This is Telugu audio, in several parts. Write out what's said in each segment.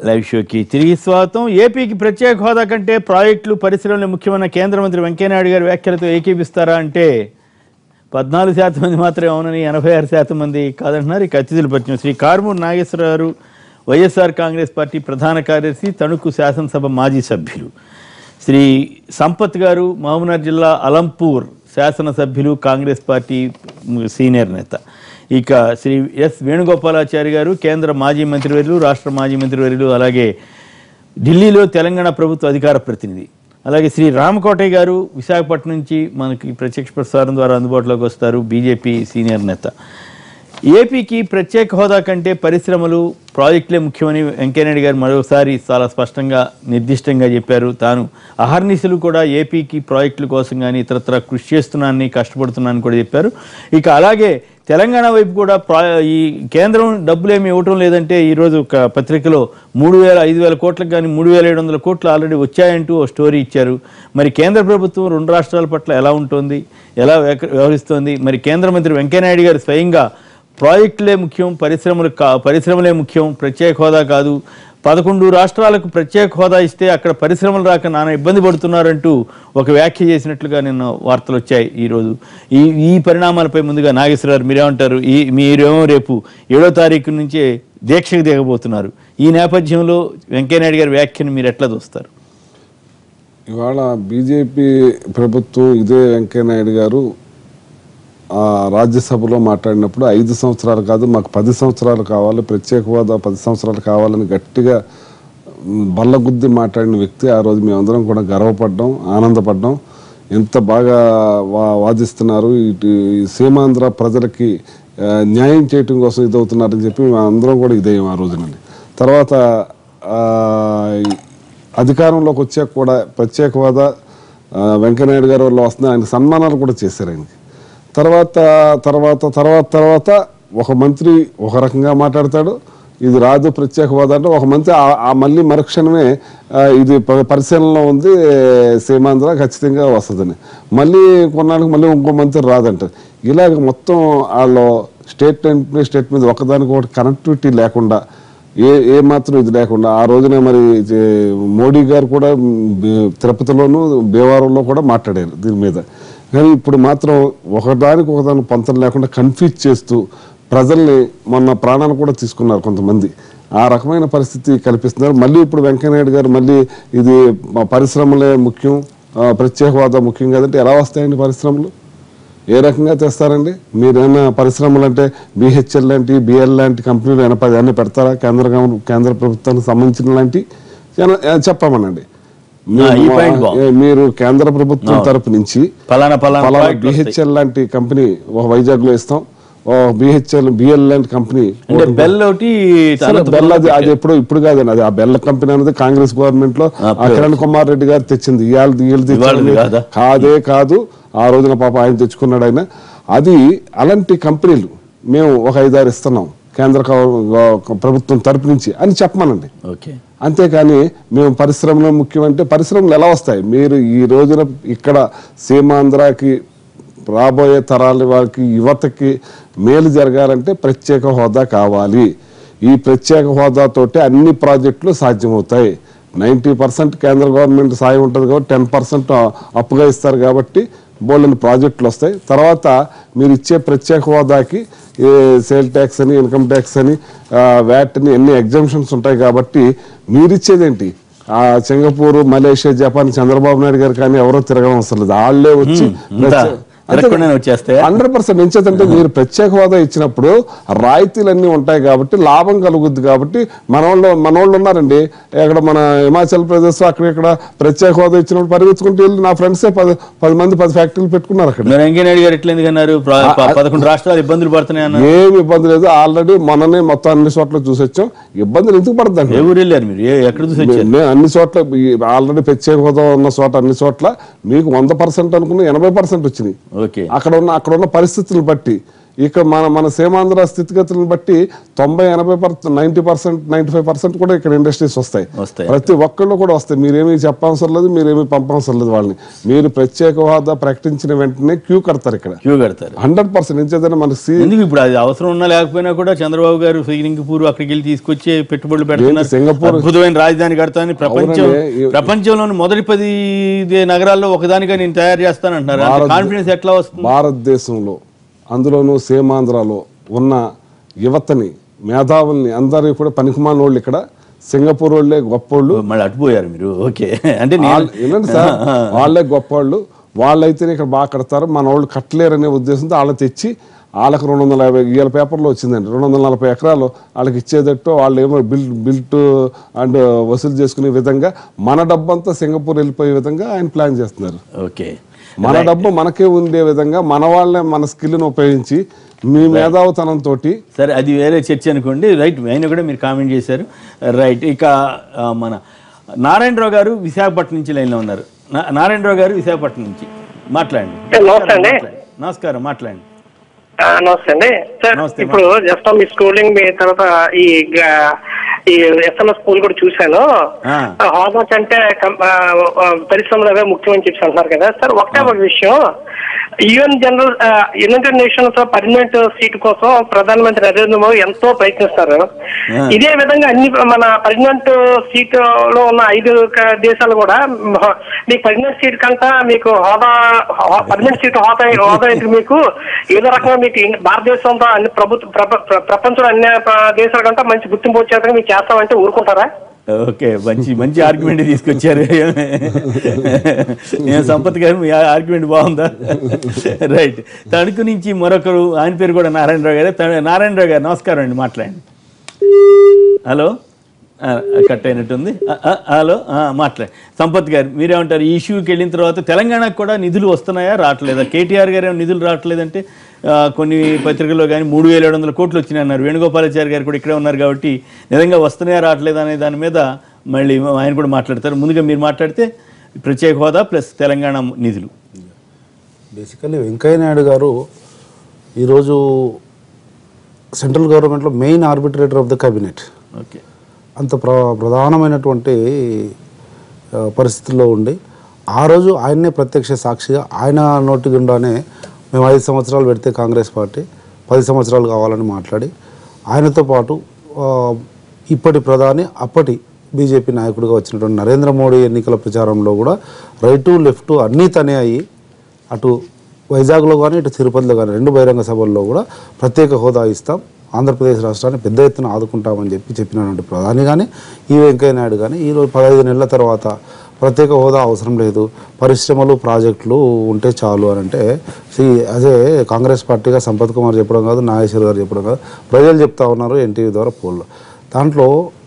లైవ్ షోకి తిరిగి స్వాగతం ఏపీకి ప్రత్యేక హోదా కంటే ప్రాజెక్టులు పరిశ్రమలు ముఖ్యమైన కేంద్ర మంత్రి వెంకయ్యనాయుడు గారి వ్యాఖ్యలతో ఏకీపిస్తారా అంటే పద్నాలుగు శాతం మంది మాత్రమే అవునని ఎనభై ఆరు శాతం మంది కాదంటున్నారు ఇక అతిథులు పరిచయం శ్రీ కారుమూరు నాగేశ్వరరావు గారు వైఎస్ఆర్ కాంగ్రెస్ పార్టీ ప్రధాన కార్యదర్శి తణుకు శాసనసభ మాజీ సభ్యులు శ్రీ సంపత్ గారు మహబూబ్నగర్ జిల్లా అలంపూర్ శాసనసభ్యులు కాంగ్రెస్ పార్టీ సీనియర్ నేత ఇక శ్రీ ఎస్ వేణుగోపాలాచారి గారు కేంద్ర మాజీ మంత్రివర్యులు రాష్ట్ర మాజీ మంత్రివర్యులు అలాగే ఢిల్లీలో తెలంగాణ ప్రభుత్వ అధికార ప్రతినిధి అలాగే శ్రీ రామకోటయ్య గారు విశాఖపట్నం నుంచి మనకి ప్రత్యక్ష ప్రసారం ద్వారా అందుబాటులోకి వస్తారు బీజేపీ సీనియర్ నేత ఏపీకి ప్రత్యేక హోదా కంటే పరిశ్రమలు ప్రాజెక్టులే ముఖ్యమని వెంకయ్యనాయుడు గారు మరోసారి చాలా స్పష్టంగా నిర్దిష్టంగా చెప్పారు తాను అహర్నిశలు కూడా ఏపీకి ప్రాజెక్టుల కోసం కానీ ఇతరత్ర కృషి చేస్తున్నానని కష్టపడుతున్నానని కూడా చెప్పారు ఇక అలాగే తెలంగాణ వైపు కూడా ప్రా ఈ కేంద్రం డబ్బులు ఏమి ఇవ్వటం లేదంటే ఈరోజు ఒక పత్రికలో మూడు వేల ఐదు వేల కోట్లకు కానీ మూడు వేల ఏడు వందల కోట్లు ఆల్రెడీ వచ్చాయంటూ ఓ స్టోరీ ఇచ్చారు మరి కేంద్ర ప్రభుత్వం రెండు రాష్ట్రాల పట్ల ఎలా ఉంటుంది ఎలా వ్యక- వ్యవహరిస్తోంది మరి కేంద్ర మంత్రి వెంకయ్యనాయుడు గారు స్వయంగా ప్రాజెక్టులే ముఖ్యం పరిశ్రమలు కా పరిశ్రమలే ముఖ్యం ప్రత్యేక హోదా కాదు పదకొండు రాష్ట్రాలకు ప్రత్యేక హోదా ఇస్తే అక్కడ పరిశ్రమలు రాక నానా ఇబ్బంది పడుతున్నారంటూ ఒక వ్యాఖ్య చేసినట్లుగా నిన్న వార్తలు వచ్చాయి ఈరోజు ఈ ఈ పరిణామాలపై ముందుగా నాగేశ్వరరావు మీరేమంటారు ఈ మీరేమో రేపు ఏడో తారీఖు నుంచే దీక్షకు దిగబోతున్నారు ఈ నేపథ్యంలో వెంకయ్యనాయుడు గారి వ్యాఖ్యను మీరు ఎట్లా చూస్తారు ఇవాళ బీజేపీ ప్రభుత్వం ఇదే వెంకయ్యనాయుడు గారు ఆ, రాజ్యసభలో మాట్లాడినప్పుడు ఐదు సంవత్సరాలు కాదు మాకు పది సంవత్సరాలు కావాలి ప్రత్యేక హోదా పది సంవత్సరాలు కావాలని గట్టిగా మ్, బల్లగుద్ది మాట్లాడిన వ్యక్తి ఆ రోజు మేమందరం కూడా గర్వపడ్డాం ఆనందపడ్డాం ఎంత బాగా వా వాదిస్తున్నారు ఇటు ఈ సీమాంధ్ర ప్రజలకి ఆ, న్యాయం చేయటం కోసం ఇదవుతున్నారని చెప్పి మేము అందరం కూడా ఇదేం ఆ రోజునండి తర్వాత ఆ, అధికారంలోకి వచ్చాక కూడా ప్రత్యేక హోదా ఆ, వెంకయ్యనాయుడు గారి వల్ల వస్తుంది ఆయన సన్మానాలు కూడా చేశారు ఆయనకి తర్వాత తర్వాత తర్వాత తర్వాత ఒక మంత్రి ఒక రకంగా మాట్లాడతాడు ఇది రాదు ప్రత్యేక హోదా అంటే ఒక మంత్రి ఆ- ఆ మళ్ళీ మరుక్షణమే ఆ, ఇది ప- పరిశీలనలో ఉంది సీమాంధ్ర ఖచ్చితంగా వస్తుందని మళ్ళీ కొన్నాళ్ళకి మళ్ళీ ఇంకో మంత్రి రాదంటారు ఇలాగ మొత్తం వాళ్ళు స్టేట్మెంట్ మీద స్టేట్ మీద ఒకదానికి ఒకటి కనెక్టివిటీ లేకుండా ఏ ఏ మాత్రం ఇది లేకుండా ఆ రోజున మరి జే- మోడీ గారు కూడా మ్, బే- తిరుపతిలోను భీమవరంలో కూడా మాట్లాడారు దీని మీద కానీ ఇప్పుడు మాత్రం ఒకదానికి ఒకదానికి పొంతం లేకుండా కన్ఫ్యూజ్ చేస్తూ ప్రజల్ని మొన్న ప్రాణాలు కూడా తీసుకున్నారు కొంతమంది ఆ రకమైన పరిస్థితి కల్పిస్తున్నారు మళ్ళీ ఇప్పుడు వెంకయ్యనాయుడు గారు మళ్ళీ ఇది మా పరిశ్రమలే ముఖ్యం ఆ, ప్రత్యేక హోదా ముఖ్యం కదంటే ఎలా వస్తాయండి పరిశ్రమలు ఏ రకంగా తెస్తారండి మీరేమైనా పరిశ్రమలు అంటే బిహెచ్ఎల్ లాంటి బిఎల్ లాంటి కంపెనీలు ఏమైనా పది అన్ని పెడతారా కేంద్ర గవ- కేంద్ర ప్రభుత్వానికి సంబంధించిన లాంటి ఏమైనా- ఏమైనా చెప్పమనండి ఆ, ఈ point బాగుంది. ఏ- మీరు కేంద్ర ప్రభుత్వం తరపు నుంచి పలానా పలానా పలానా ప్రాజెక్టులు వస్తాయి. బిహెచ్ఎల్ లాంటి కంపెనీ ఒక వైజాగ్ లో ఇస్తాం ఓ బిహెచ్ఎల్ బిఎల్ లాంటి కంపెనీ అంటే బెల్ ఒకటి సరే, అనంతపురంలో బెల్ అది అది ఎప్పుడు ఇప్పుడు కాదండి అది ఆ బెల్ల కంపెనీ అనేది కాంగ్రెస్ గవర్నమెంట్ లో ఆ, ఆ కిరణ్ కుమార్ రెడ్డి గారు తెచ్చింది ఇవాళ వీళ్ళు తెచ్చింది ఇవాళది కాదా? కాదే కాదు ఆ రోజున పాప ఆయన తెచ్చుకున్నాడు ఆయన అది అలాంటి కంపెనీలు మేము ఒక ఐదారు ఇస్తున్నాం కేంద్ర గవ- ప్రభుత్వం తరపు నుంచి అని చెప్పమనండి ఓకే అంతేకాని మేము పరిశ్రమలు ముఖ్యమంటే పరిశ్రమలు ఎలా వస్తాయి మీరు ఈ రోజున ఇక్కడ సీమాంధ్రకి రాబోయే తరాల వారికి యువతకి మేలు జరగాలంటే ప్రత్యేక హోదా కావాలి ఈ ప్రత్యేక హోదాతోటి అన్ని ప్రాజెక్టులు సాధ్యమవుతాయి నైంటీ పర్సెంట్ కేంద్ర గవర్నమెంట్ సాయం ఉంటుంది కాబట్టి టెన్ పర్సెంట్ అప్పుగా ఇస్తారు కాబట్టి బోల్డెన్ ప్రాజెక్టులు వస్తాయి తర్వాత మీరు ఇచ్చే ప్రత్యేక హోదాకి ఏ సేల్ ట్యాక్స్ అని ఇన్కమ్ ట్యాక్స్ అని వ్యాట్ అని ఎన్ని ఎగ్జామ్షన్స్ ఉంటాయి కాబట్టి మీరు ఇచ్చేదేంటి ఆ Singapore Malaysia Japan Chandrababu Naidu garu కానీ ఎవరో తిరగడం అవసరం లేదు వాళ్ళే వచ్చి ఇంత తిరగకుండానే వచ్చేస్తాయా? హండ్రెడ్ పర్సెంట్ ఎంచేతంటే మీరు ప్రత్యేక హోదా ఇచ్చినప్పుడు రాయితీలన్నీ ఉంటాయి కాబట్టి లాభం కలుగుద్ది కాబట్టి మనోళ్ళు మనోళ్ళు ఉన్నారండి ఇక్కడ మన హిమాచల్ ప్రదేశ్ అక్కడ ఇక్కడ ప్రత్యేక హోదా ఇచ్చినప్పుడు పరిగెత్తుకుంటూ వెళ్ళి నా ఫ్రెండ్సే పది పది మంది పది ఫ్యాక్టరీలు పెట్టుకున్నారు అక్కడ మరి వెంకయ్యనాయుడు గారు ఎట్లా ఎందుకన్నారు ప్ర- ప- పదకొండు రాష్ట్రాలు ఇబ్బందులు పడుతున్నాయి అన్నారు ఏమి ఇబ్బంది లేదు ఆల్రెడీ మొన్ననే మొత్తం అన్ని చోట్ల చూసొచ్చాం ఇబ్బందులు ఎందుకు పడద్దండి ఏ ఊరు వెళ్ళారు మీరు ఏ- ఎక్కడ చూసి వచ్చారు మేము అన్ని చోట్ల ఆల్రెడీ ప్రత్యేక హోదా ఉన్న చోట అన్ని చోట్ల మీకు వంద పర్సెంట్ అనుకున్న ఎనభై పర్సెంట్ వచ్చినాయి ఓకే అక్కడ ఉన్న అక్కడ ఉన్న పరిస్థితులను బట్టి ఇక మన మన సీమాంధ్ర స్థితిగతులను బట్టి తొంభై ఎనభై percent ninety percent ninety five percent కూడా ఇక్కడ ఇండస్ట్రీస్ వస్తాయి వస్తాయి. ప్రతి ఒక్కళ్ళు కూడా వస్తాయి మీరేమీ చెప్పవసరం లేదు మీరేమీ పంపవసరం లేదు వాళ్ళని మీరు ప్రత్యేక హోదా ప్రకటించిన వెంటనే క్యూ కడతారు ఇక్కడ క్యూ కడతారు హండ్రెడ్ పర్సెంట్ ఎంచేదైనా మన సీ ఎందుకు ఇప్పుడు అది అవసరం ఉన్నా లేకపోయినా కూడా చంద్రబాబు గారు సింగపూర్ అక్కడికి వెళ్ళి తీసుకొచ్చి పెట్టుబడులు పెడుతున్నారు సింగపూర్- అద్భుతమైన రాజధాని కడతానని ప్రపంచం అవునండి. ప్రపంచంలోని మొదటి పది దే- నగరాల్లో ఒకదానిగా నేను తయారు చేస్తానంటున్నారు అంత కాన్ఫిడెన్స్ ఎట్లా వస్తుంది భారతదేశంలో అందులోనూ సీమాంధ్రలో ఉన్న యువతని మేధావుల్ని అందరూ కూడా పనికిమాల వాళ్ళు ఇక్కడ సింగపూర్ వాళ్ళే గొప్పోళ్ళు మళ్ళీ అటుపోయారు మీరు ఓకే అంటే నేను వాళ్ళ- వినండి సార్ వాళ్ళే గొప్పవాళ్ళు వాళ్ళైతేనే ఇక్కడ బాగా కడతారు మన వాళ్ళు కట్టలేరనే ఉద్దేశంతో వాళ్ళు తెచ్చి వాళ్ళకి రెండు వందల యాభై ఇవాళ పేపర్లో వచ్చిందండి రెండు వందల నలభై ఎకరాలు వాళ్ళకి ఇచ్చేటట్టు వాళ్ళు ఏమో బిల్ బిల్ట్ అండ్ వసూలు చేసుకునే విధంగా మన డబ్బంతా సింగపూర్ వెళ్ళిపోయే విధంగా ఆయన ప్లాన్ చేస్తున్నారు ఓకే మన డబ్బు మనకే ఉండే విధంగా మన వాళ్ళే మన స్కిల్ని ఉపయోగించి మీ మేధావుతనంతో సరే అది వేరే చర్చ అనుకోండి రైట్ ఆయన కూడా మీరు కామెంట్ చేశారు రైట్ ఇక ఆ, మన నారాయణరావు గారు విశాఖపట్నం నుంచి లైన్లో ఉన్నారు నా- నారాయణరావు గారు విశాఖపట్నం నుంచి మాట్లాడండి నమస్తే అండి నమస్కారం మాట్లాడండి ఆ, నమస్తే అండి సార్ నమస్తే, ఇప్పుడు జస్ట్ మీ స్కూలింగ్ మీ తర్వాత ఈ గ- ఈ ఎస్ఎంఎస్ స్కూల్ కూడా చూశాను ఆ. ఆ, హోదా కంటే కం- ఆ, ఆ, పరిశ్రమలు అవే ముఖ్యమని చెప్పి అంటున్నారు కదా సార్ ఒకటే ఒక విషయం యుఎన్ జనరల్ ఆ, యునైటెడ్ నేషన్స్ పర్మనెంట్ సీట్ కోసం ప్రధానమంత్రి నరేంద్ర మోదీ ఎంతో ప్రయత్నిస్తారు ఆ. ఇదే విధంగా అన్ని మన పర్మనెంట్ సీట్ లో ఉన్న ఐదు క- దేశాలు కూడా మ- మీకు పర్మనెంట్ సీట్ కంట మీకు హోదా పర్మనెంట్ సీట్ హోదా హోదా అయితే మీకు ఏదో రకంగా మీకు ఇన్- భారతదేశంతో అన్ని ప్రభుత్వ ప్రప- ప్ర- ప్రపంచంలో అన్ని ప- దేశాల కంటే మంచి గుర్తింపు వచ్చేందుకు మీకు చేస్తామంటే ఊరుకుంటారా ఓకే మంచి మంచి ఆర్గ్యుమెంట్ తీసుకొచ్చారు నేను సంపత్ గారు మీ ఆర్గ్యుమెంట్ బాగుందా రైట్ తణుకు నుంచి మరొకరు ఆయన పేరు కూడా నారాయణరావు గారు త- నారాయణరావు గారు నమస్కారం అండి మాట్లాడండి హలో ఆ, కట్ అయినట్టుంది ఆ, ఆ, హలో ఆ, మాట్లాడండి సంపత్ గారు మీరేమంటారు ఈ ఇష్యూకి వెళ్ళిన తర్వాత తెలంగాణకు కూడా నిధులు వస్తున్నాయా రావట్లేదా కేటీఆర్ గారు ఏమో నిధులు రావట్లేదంటే ఆ, కొన్ని పత్రికల్లో కానీ మూడు వేల ఏడు వందల కోట్లు వచ్చినాయి అన్నారు వేణుగోపాలాచారి గారు కూడా ఇక్కడే ఉన్నారు కాబట్టి నిజంగా వస్తున్నాయా రావట్లేదా అనే దాని మీద మళ్ళీ ఆయన కూడా మాట్లాడతారు ముందుగా మీరు మాట్లాడితే ప్రత్యేక హోదా ప్లస్ తెలంగాణ నిధులు బేసికల్లీ వెంకయ్య నాయుడు గారు ఈరోజు సెంట్రల్ గవర్నమెంట్లో main arbitrator of the cabinet okay అంత ప్ర ప్రధానమైనటువంటి ఆ, పరిస్థితుల్లో ఉండి ఆ రోజు ఆయన్నే ప్రత్యక్ష సాక్షిగా ఆయన నోటి గుండానే మేము ఐదు సంవత్సరాలు పెడితే కాంగ్రెస్ పార్టీ పది సంవత్సరాలు కావాలని మాట్లాడి ఆయనతో పాటు ఆ, ఇప్పటి ప్రధాని అప్పటి బీజేపీ నాయకుడిగా వచ్చినటువంటి నరేంద్ర మోడీ ఎన్నికల ప్రచారంలో కూడా రైటు లెఫ్ట్ అన్నీ తనే అయ్యి అటు వైజాగ్లో కానీ ఇటు తిరుపతిలో కానీ రెండు బహిరంగ సభల్లో కూడా ప్రత్యేక హోదా ఇస్తాం ఆంధ్రప్రదేశ్ రాష్ట్రాన్ని పెద్ద ఎత్తున ఆదుకుంటామని చెప్పి చెప్పినటువంటి ప్రధాని కానీ ఈ వెంకయ్య నాయుడు కానీ ఈరోజు పదహైదు నెలల తర్వాత ప్రత్యేక హోదా అవసరం లేదు పరిశ్రమలు ప్రాజెక్టులు ఉంటే చాలు అని అంటే see, అదే కాంగ్రెస్ పార్టీగా సంపత్ కుమార్ చెప్పడం కాదు నాగేశ్వర్ గారు చెప్పడం కాదు ప్రజలు చెప్తా ఉన్నారు ఎన్టీవీ ద్వారా పోల్లో దాంట్లో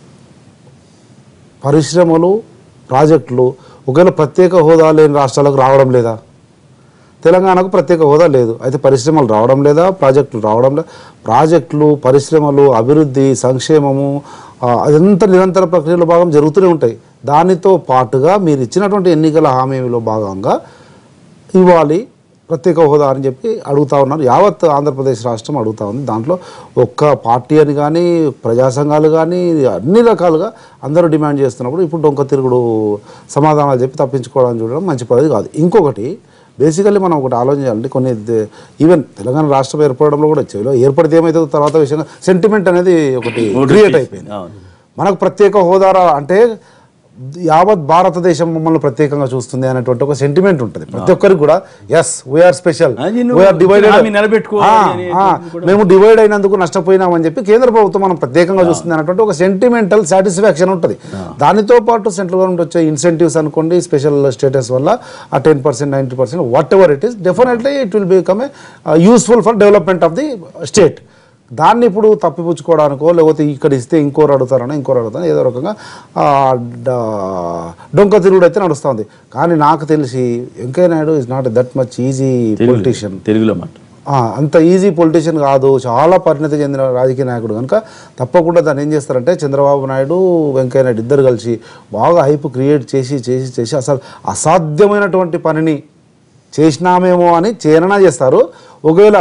పరిశ్రమలు ప్రాజెక్టులు ఒకవేళ ప్రత్యేక హోదా లేని రాష్ట్రాలకు రావడం లేదా తెలంగాణకు ప్రత్యేక హోదా లేదు అయితే పరిశ్రమలు రావడం లేదా ప్రాజెక్టులు రావడం లేదా ప్రాజెక్టులు పరిశ్రమలు అభివృద్ధి సంక్షేమము ఆ, అదంతా నిరంతర ప్రక్రియలో భాగం జరుగుతూనే ఉంటాయి దానితో పాటుగా మీరు ఇచ్చినటువంటి ఎన్నికల హామీలో భాగంగా ఇవ్వాలి ప్రత్యేక హోదా అని చెప్పి అడుగుతా ఉన్నారు యావత్ ఆంధ్రప్రదేశ్ రాష్ట్రం అడుగుతా ఉంది దాంట్లో ఒక్క పార్టీ అని కానీ ప్రజా సంఘాలు కానీ అన్ని రకాలుగా అందరూ డిమాండ్ చేస్తున్నప్పుడు ఇప్పుడు డొంక తిరుగుడు సమాధానాలు చెప్పి తప్పించుకోవడానికి చూడడం మంచి పద్ధతి కాదు ఇంకొకటి బేసికల్లీ మనం ఒకటి ఆలోచించాలంటే కొన్ని దే- ఈవెన్ తెలంగాణ రాష్ట్రం ఏర్పడడంలో కూడా చెవిలో ఏర్పడితే ఏమవుతుందో తర్వాత విషయంగా సెంటిమెంట్ అనేది ఒకటి క్రియేట్ అయిపోయింది అవును మనకు ప్రత్యేక హోదా రా- అంటే యావత్ భారతదేశం మమ్మల్ని ప్రత్యేకంగా చూస్తుంది అనేటువంటి ఒక సెంటిమెంట్ ఉంటుంది ప్రతి ఒక్కరికి కూడా ఎస్ వీఆర్ స్పెషల్ అది నువ్వు వీఆర్ డివైడెడ్ హామీ నిలబెట్టుకోవాలి అనేటువంటిది మేము డివైడ్ అయినందుకు నష్టపోయినామని చెప్పి కేంద్ర ప్రభుత్వం మనం ప్రత్యేకంగా చూస్తుంది అనేటువంటి ఒక సెంటిమెంటల్ సాటిస్ఫాక్షన్ ఉంటుంది దానితో పాటు సెంట్రల్ గవర్నమెంట్ వచ్చే ఇన్సెంటివ్స్ అనుకోండి స్పెషల్ స్టేటస్ వల్ల ఆ ten percent ninety percent whatever it is definitely it will become a useful for development of the state దాన్ని ఇప్పుడు తప్పిపుచ్చుకోవడానికో లేకపోతే ఇక్కడ ఇస్తే ఇంకోరు అడుగుతారనో ఇంకోరు అడుగుతారో ఏదో రకంగా ఆ, డ- డొంక తిరుగుడు అయితే నడుస్తుంది కానీ నాకు తెలిసి Venkaiah Naidu is not that much easy politician తెలుగులో మాట అంత ఈజీ పొలిటీషియన్ కాదు చాలా పరిణతి చెందిన రాజకీయ నాయకుడు కనుక తప్పకుండా దాన్ని ఏం చేస్తారంటే చంద్రబాబు నాయుడు వెంకయ్య నాయుడు ఇద్దరు కలిసి బాగా హైప్ క్రియేట్ చేసి చేసి చేసి అసలు అసాధ్యమైనటువంటి పనిని చేసినామేమో అని చేరణ చేస్తారు ఒకవేళ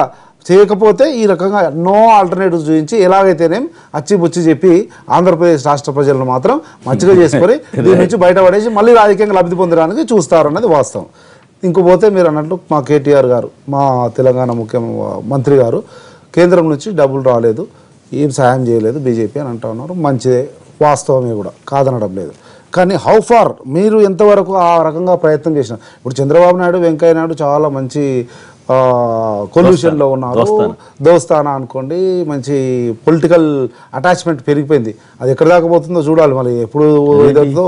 చేయకపోతే ఈ రకంగా ఎన్నో ఆల్టర్నేటివ్స్ చూపించి ఎలాగైతేనేం అచ్చి బుచ్చి చెప్పి ఆంధ్రప్రదేశ్ రాష్ట్ర ప్రజలను మాత్రం మచ్చిగా చేసుకొని దీని నుంచి బయటపడేసి మళ్ళీ రాజకీయంగా లబ్ధి పొందడానికి చూస్తారు అన్నది వాస్తవం ఇంకపోతే మీరు అన్నట్లు మా కేటీఆర్ గారు మా తెలంగాణ ముఖ్య మంత్రి గారు కేంద్రం నుంచి డబ్బులు రాలేదు ఏం సాయం చేయలేదు బీజేపీ అని అంటా ఉన్నారు మంచిదే వాస్తవమే కూడా కాదనడం లేదు కానీ హౌ ఫార్ మీరు ఎంతవరకు ఆ రకంగా ప్రయత్నం చేసిన ఇప్పుడు చంద్రబాబు నాయుడు వెంకయ్య నాయుడు చాలా మంచి కొల్యూషన్లో ఉన్నారు దోస్తానా. దోస్తానా అనుకోండి మంచి పొలిటికల్ అటాచ్మెంట్ పెరిగిపోయింది అది ఎక్కడ దాకా పోతుందో చూడాలి మరి ఎప్పుడు ఇదో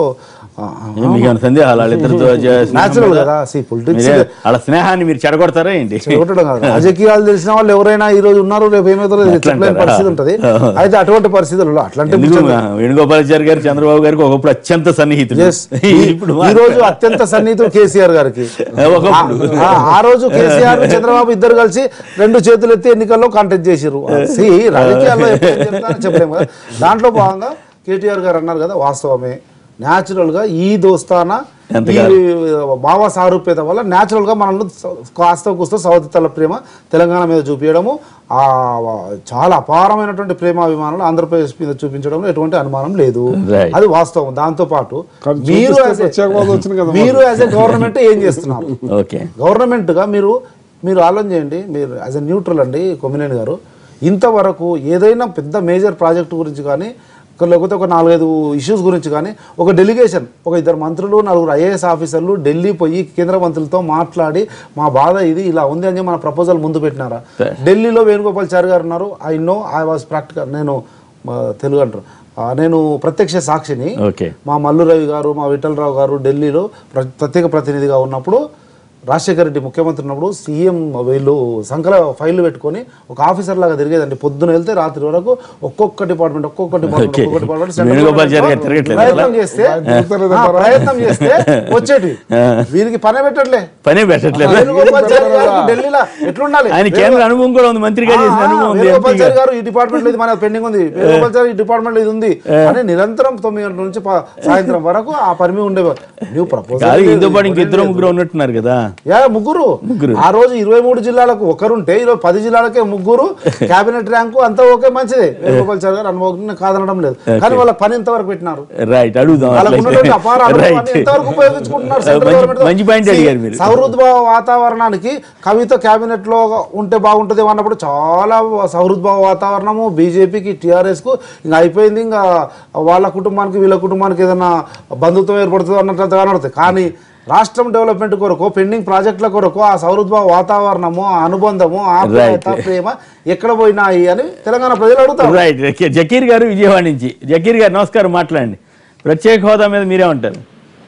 ఏం మీకు ఏమైనా సందేహాలు వాళ్ళిద్దరితో చే- స్నేహం న్యాచురల్ మీద? కదా సి పొలిటిక్స్ మీరే వాళ్ళ స్నేహాన్ని మీరు చెడగొడతారా ఏంటి చెడగొట్టడం కాదు రాజకీయాలు తెలిసిన వాళ్ళు ఎవరైనా ఈ రోజు ఉన్నారు రేపు ఏమవుతారో అట్లా చెప్పలేని అంటారా? పరిస్థితి ఉంటుంది అయితే అటువంటి పరిస్థితుల్లో అట్లాంటి ఎందుకు వేణుగోపాలాచారి గారు చంద్రబాబు గారికి ఒకప్పుడు అత్యంత సన్నిహితుడు Yes. ఇప్పుడు ఈ రోజు అత్యంత సన్నిహితుడు కేసీఆర్ గారికి ఒకప్పుడు. ఆ- ఆ- ఆ రోజు కేసీఆర్ చంద్రబాబు ఇద్దరు కలిసి రెండు చేతులు ఎత్తి ఎన్నికల్లో కాంటాక్ట్ చేసిర్రు సి రాజకీయాల్లో ఎప్పుడు ఏం చెప్తారో చెప్పలేము కదా దాంట్లో భాగంగా కేటీఆర్ గారు అన్నారు కదా వాస్తవమే న్యాచురల్ గా ఈ దోస్తాన ఈ ఎంతగా? భావ సారూప్యత వల్ల న్యాచురల్ గా మనల్ని కాస్త కూస్త సౌతితల ప్రేమ తెలంగాణ మీద చూపించడము ఆ చాలా అపారమైనటువంటి ప్రేమాభిమానాలు ఆంధ్రప్రదేశ్ మీద చూపించడంలో ఎటువంటి అనుమానం లేదు Right. అది వాస్తవం దాంతో పాటు కానీ మీరు చూపిస్తే as a- ప్రత్యేక హోదా వచ్చింది కదా మీరు యాజ్ ఎ గవర్నమెంట్ ఏం చేస్తున్నారు ఓకే గవర్నమెంట్గా మీరు మీరు ఆలోచన చేయండి మీరు యాజ్ ఎ న్యూట్రల్ అండి కొమ్మినేని గారు ఇంతవరకు ఏదైనా పెద్ద మేజర్ ప్రాజెక్టు గురించి కానీ ఒక- లేకపోతే ఒక నాలుగైదు ఇష్యూస్ గురించి కానీ ఒక డెలిగేషన్ ఒక ఇద్దరు మంత్రులు నలుగురు ఐఏఎస్ ఆఫీసర్లు ఢిల్లీ పోయి కేంద్ర మంత్రులతో మాట్లాడి మా బాధ ఇది ఇలా ఉంది అని చెప్పి మన ప్రపోజల్ ముందు పెట్టినారా Sir. ఢిల్లీలో వేణుగోపాల్ చారి గారు ఉన్నారు I know I was practical నేను ఆ, తెలుగు అంటారు ఆ, నేను ప్రత్యక్ష సాక్షిని ఓకే మా మల్లు రవి గారు మా విఠలరావు గారు ఢిల్లీలో ప్ర- ప్రత్యేక ప్రతినిధిగా ఉన్నప్పుడు రాజశేఖర రెడ్డి ముఖ్యమంత్రి ఉన్నప్పుడు సీఎం వీళ్ళు సంకల ఫైల్ పెట్టుకొని ఒక ఆఫీసర్ లాగా తిరిగేదండి పొద్దున వెళ్తే రాత్రి వరకు ఒక్కొక్క డిపార్ట్మెంట్ ఒక్కొక్క డిపార్ట్మెంట్ Okay. ఒక్కొక్క department central Venugopalachari garu government తిరగట్లేదు ప్రయత్నం అలా? చేస్తే తిరుగుతారు ఆ, ప్రయత్నం చేస్తే వచ్చేటి ఆ. వీరికి పనే పెట్టట్లే పనే పెట్టట్లేదు వేణుగోపాలాచారి గారికి ఢిల్లీలో ఎట్లుండాలి ఆయన కేంద్ర అనుభవం కూడా ఉంది మంత్రిగా చేసిన అనుభవం ఉంది వేణుగోపాల్ ఎంపీగా. గారు ఈ డిపార్ట్మెంట్ లో ఇది మన పెండింగ్ ఉంది వేణుగోపాల్ చారి ఈ డిపార్ట్మెంట్ లో ఇది ఉంది అని నిరంతరం తొమ్మిది గంటల నుంచి ప- సాయంత్రం వరకు ఆ పరిమి ఉండేవారు నువ్వు కాదు ప్రపోజల్ ఇంతో పాటు ఇంక ఇద్దరు ముగ్గురు ఉన్నట్టున్నారు కదా యా ముగ్గురు ముగ్గురు. ఆ రోజు ఇరవై మూడు జిల్లాలకు ఒకరుంటే ఈరోజు పది జిల్లాలకే ముగ్గురు కేబినెట్ ర్యాంకు అంతా ఓకే మంచిదే వేణుగోపాల్ చారి గారు అనుభవం కాదనడం లేదు కానీ వాళ్ళ పని ఎంతవరకు పెట్టినారు రైట్ అడుగుదాం వాళ్ళకు ఉన్నటువంటి అపార అనుభవాన్ని రైట్ ఎంతవరకు ఉపయోగించుకుంటున్నారు సెంట్రల్ మంచి- గవర్నమెంట్ తో? మంచి పాయింట్ అడిగారు మీరు సౌహృద్భావ వాతావరణానికి కవిత కేబినెట్ లో ఉంటే బాగుంటుంది అన్నప్పుడు చాలా సౌహృద్భావ వాతావరణము బీజేపీకి టీఆర్ఎస్ కు ఇంకా అయిపోయింది ఇంకా వాళ్ళ కుటుంబానికి వీళ్ళ కుటుంబానికి ఏదైనా బంధుత్వం ఏర్పడుతుంది అన్నట్టు కనబడుతుంది కానీ రాష్ట్రం డెవలప్మెంట్ కొరకు పెండింగ్ ప్రాజెక్టుల కొరకు ఆ సౌహృద్భావ వాతావరణము ఆ అనుబంధము ఆప్యాయత Right. ప్రేమ ఎక్కడ పోయినాయి అని తెలంగాణ ప్రజలు అడుగుతారు రైట్ జకీర్ గారు విజయవాడ నుంచి జకీర్ గారు నమస్కారం మాట్లాడండి ప్రత్యేక హోదా మీద మీరే ఉంటారు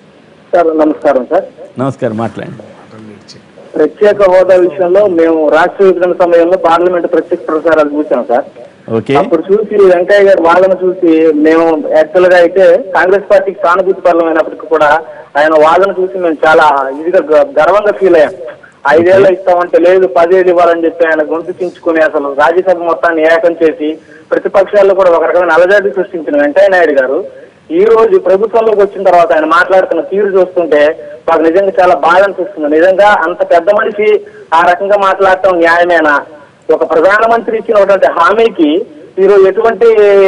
సార్ నమస్కారం సార్ నమస్కారం మాట్లాడండి ప్రత్యేక హోదా విషయంలో మేము రాష్ట్ర విభజన సమయంలో పార్లమెంట్ ప్రత్యేక ప్రసారాలు చూసాం సార్ ఓకే అప్పుడు చూసి వెంకయ్య గారు వాదన చూసి మేము యాక్చువల్ గా అయితే కాంగ్రెస్ పార్టీకి సానుభూతి పరమైనప్పటికీ కూడా ఆయన వాదన చూసి మేము చాలా ఇదిగా గ- గర్వంగా ఫీల్ అయ్యాం ఐదేళ్ళు ఇస్తామంటే లేదు పదేళ్ళు ఇవ్వాలని చెప్పి ఆయన గొంతు చించుకుని అసలు రాజ్యసభ మొత్తాన్ని ఏకం చేసి ప్రతిపక్షాల్లో కూడా ఒక రకమైన అలజడి సృష్టించిన వెంకయ్య నాయుడు గారు ఈ రోజు ప్రభుత్వంలోకి వచ్చిన తర్వాత ఆయన మాట్లాడుతున్న తీరు చూస్తుంటే మాకు నిజంగా చాలా బాధ అనిపిస్తుంది నిజంగా అంత పెద్ద మనిషి ఆ రకంగా మాట్లాడటం న్యాయమేనా ఒక ప్రధానమంత్రి ఇచ్చినటువంటి హామీకి ఈరోజు ఎటువంటి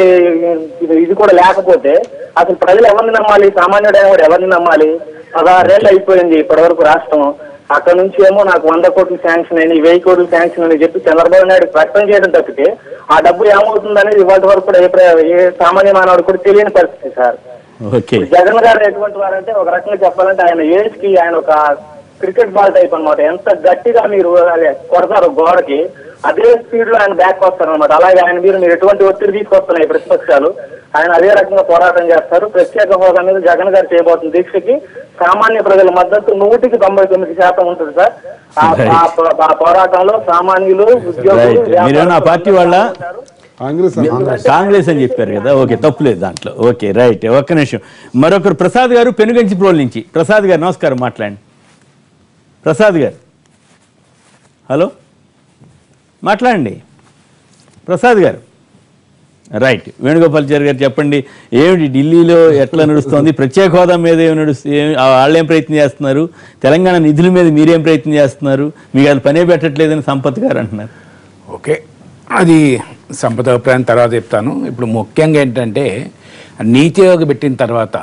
ఇది- ఇది కూడా లేకపోతే అసలు ప్రజలు ఎవరిని నమ్మాలి సామాన్యుడైన వాడు ఎవరిని నమ్మాలి పదహారేళ్ళు అయిపోయింది ఇప్పటివరకు రాష్ట్రం అక్కడ నుంచి ఏమో నాకు వంద కోట్లు శాంక్షన్ అయినాయి వెయ్యి కోట్లు శాంక్షన్ అని చెప్పి చంద్రబాబు నాయుడు ప్రకటన చేయడం తప్పితే ఆ డబ్బు ఏమవుతుంది అనేది ఇవాళ వరకు కూడా ఏ ప్ర- ఏ సామాన్య మానవుడు కూడా తెలియని పరిస్థితి సార్ ఓకే జగన్ గారు ఎటువంటి వారంటే ఒక రకంగా చెప్పాలంటే ఆయన ఏజ్ కి ఆయన ఒక క్రికెట్ బాల్ టైప్ అన్నమాట ఎంత గట్టిగా మీరు అది కొడతారు గోడకి అదే స్పీడ్ లో ఆయన బ్యాక్ వస్తారు అనమాట అలాగే ఆయన మీరు మీరు ఎటువంటి ఒత్తిడి తీసుకొస్తున్నాయి ప్రతిపక్షాలు ఆయన అదే రకంగా పోరాటం చేస్తారు ప్రత్యేక హోదా మీద జగన్ గారు చేయబోతున్న దీక్షకి సామాన్య ప్రజల మద్దతు నూటికి తొంభై తొమ్మిది శాతం ఉంటుంది సార్ ఆ- ఆ పో- ఆ పోరాటంలో సామాన్యులు ఉద్యోగులు రైట్ మీరేమన్నా ఆ పార్టీ వాళ్ళ కాంగ్రెస్ కాంగ్రెస్ అని చెప్పారు కదా ఓకే తప్పులేదు దాంట్లో ఓకే రైట్ ఒక్క నిమిషం మరొకరు ప్రసాద్ గారు పెనుగంచి ప్రోల్ నుంచి ప్రసాద్ గారు నమస్కారం మాట్లాడండి ప్రసాద్ గారు హలో మాట్లాడండి ప్రసాద్ గారు రైట్ వేణుగోపాల్చారి గారు చెప్పండి ఏమిటి ఢిల్లీలో ఎట్లా నడుస్తోంది ప్రత్యేక హోదా మీద ఏమి నడుస్తుంది ఏమి- ఆ వాళ్ళేం ప్రయత్నం చేస్తున్నారు తెలంగాణ నిధుల మీద మీరేం ప్రయత్నం చేస్తున్నారు మీకు అది పనే పెట్టట్లేదని సంపత్ గారు అంటున్నారు ఓకే అది సంపద అభిప్రాయం తర్వాత చెప్తాను ఇప్పుడు ముఖ్యంగా ఏంటంటే నీతి ఆయోగ్ పెట్టిన తర్వాత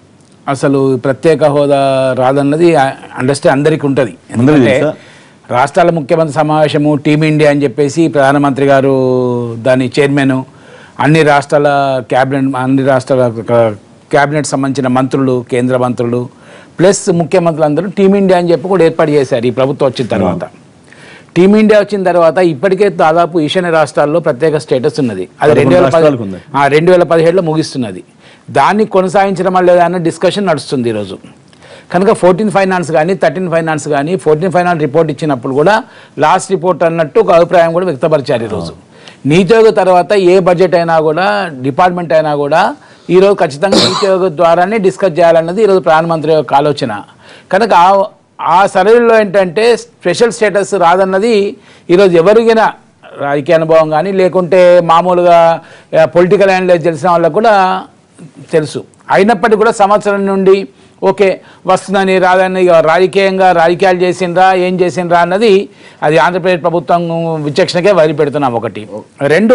అసలు ప్రత్యేక హోదా రాదన్నది అండర్స్టాండ్ అందరికీ ఉంటుంది ఎందుకంటే తెలుసా? రాష్ట్రాల ముఖ్యమంత్రి సమావేశము టీమిండియా అని చెప్పేసి ప్రధానమంత్రి గారు దాని చైర్మన్ అన్ని రాష్ట్రాల క్యాబినెట్ అన్ని రాష్ట్రాల క- క్యాబినెట్ సంబంధించిన మంత్రులు కేంద్ర మంత్రులు ప్లస్ ముఖ్యమంత్రులు అందరూ టీమిండియా అని చెప్పి కూడా ఏర్పాటు చేశారు ఈ ప్రభుత్వం వచ్చిన తర్వాత టీమిండియా వచ్చిన తర్వాత ఇప్పటికే దాదాపు ఈశాన్య రాష్ట్రాల్లో ప్రత్యేక స్టేటస్ ఉన్నది అది రెండు వేల రాష్ట్రాలకు ఉంది. రెండు వేల పదిహేడులో ముగిస్తున్నది దాన్ని కొనసాగించడం లేదా అన్న డిస్కషన్ నడుస్తుంది ఈరోజు కనుక ఫోర్టీన్ ఫైనాన్స్ కానీ థర్టీన్ ఫైనాన్స్ కానీ ఫోర్టీన్ ఫైనాన్స్ రిపోర్ట్ ఇచ్చినప్పుడు కూడా లాస్ట్ రిపోర్ట్ అన్నట్టు ఒక అభిప్రాయం కూడా వ్యక్తపరిచారు ఈరోజు నీతి ఆయోగ్ తర్వాత ఏ బడ్జెట్ అయినా కూడా డిపార్ట్మెంట్ అయినా కూడా ఈరోజు ఖచ్చితంగా నీతి ఆయోగ్ ద్వారానే డిస్కస్ చేయాలన్నది ఈరోజు ప్రధానమంత్రి యొక్క ఆలోచన కనుక ఆ- ఆ సర్వేలో ఏంటంటే స్పెషల్ స్టేటస్ రాదన్నది ఈరోజు ఎవరికైనా రాజకీయ అనుభవం కానీ లేకుంటే మామూలుగా పొలిటికల్ అనలైజ్ తెలిసిన వాళ్ళకు కూడా తెలుసు అయినప్పటికీ కూడా సంవత్సరం నుండి ఓకే వస్తుందని రాదని ఇక రాజకీయంగా రాజకీయాలు చేసిండ్రా ఏం చేసిండ్రా అన్నది అది ఆంధ్రప్రదేశ్ ప్రభుత్వం విచక్షణకే వదిలిపెడుతున్నాం ఒకటి రెండు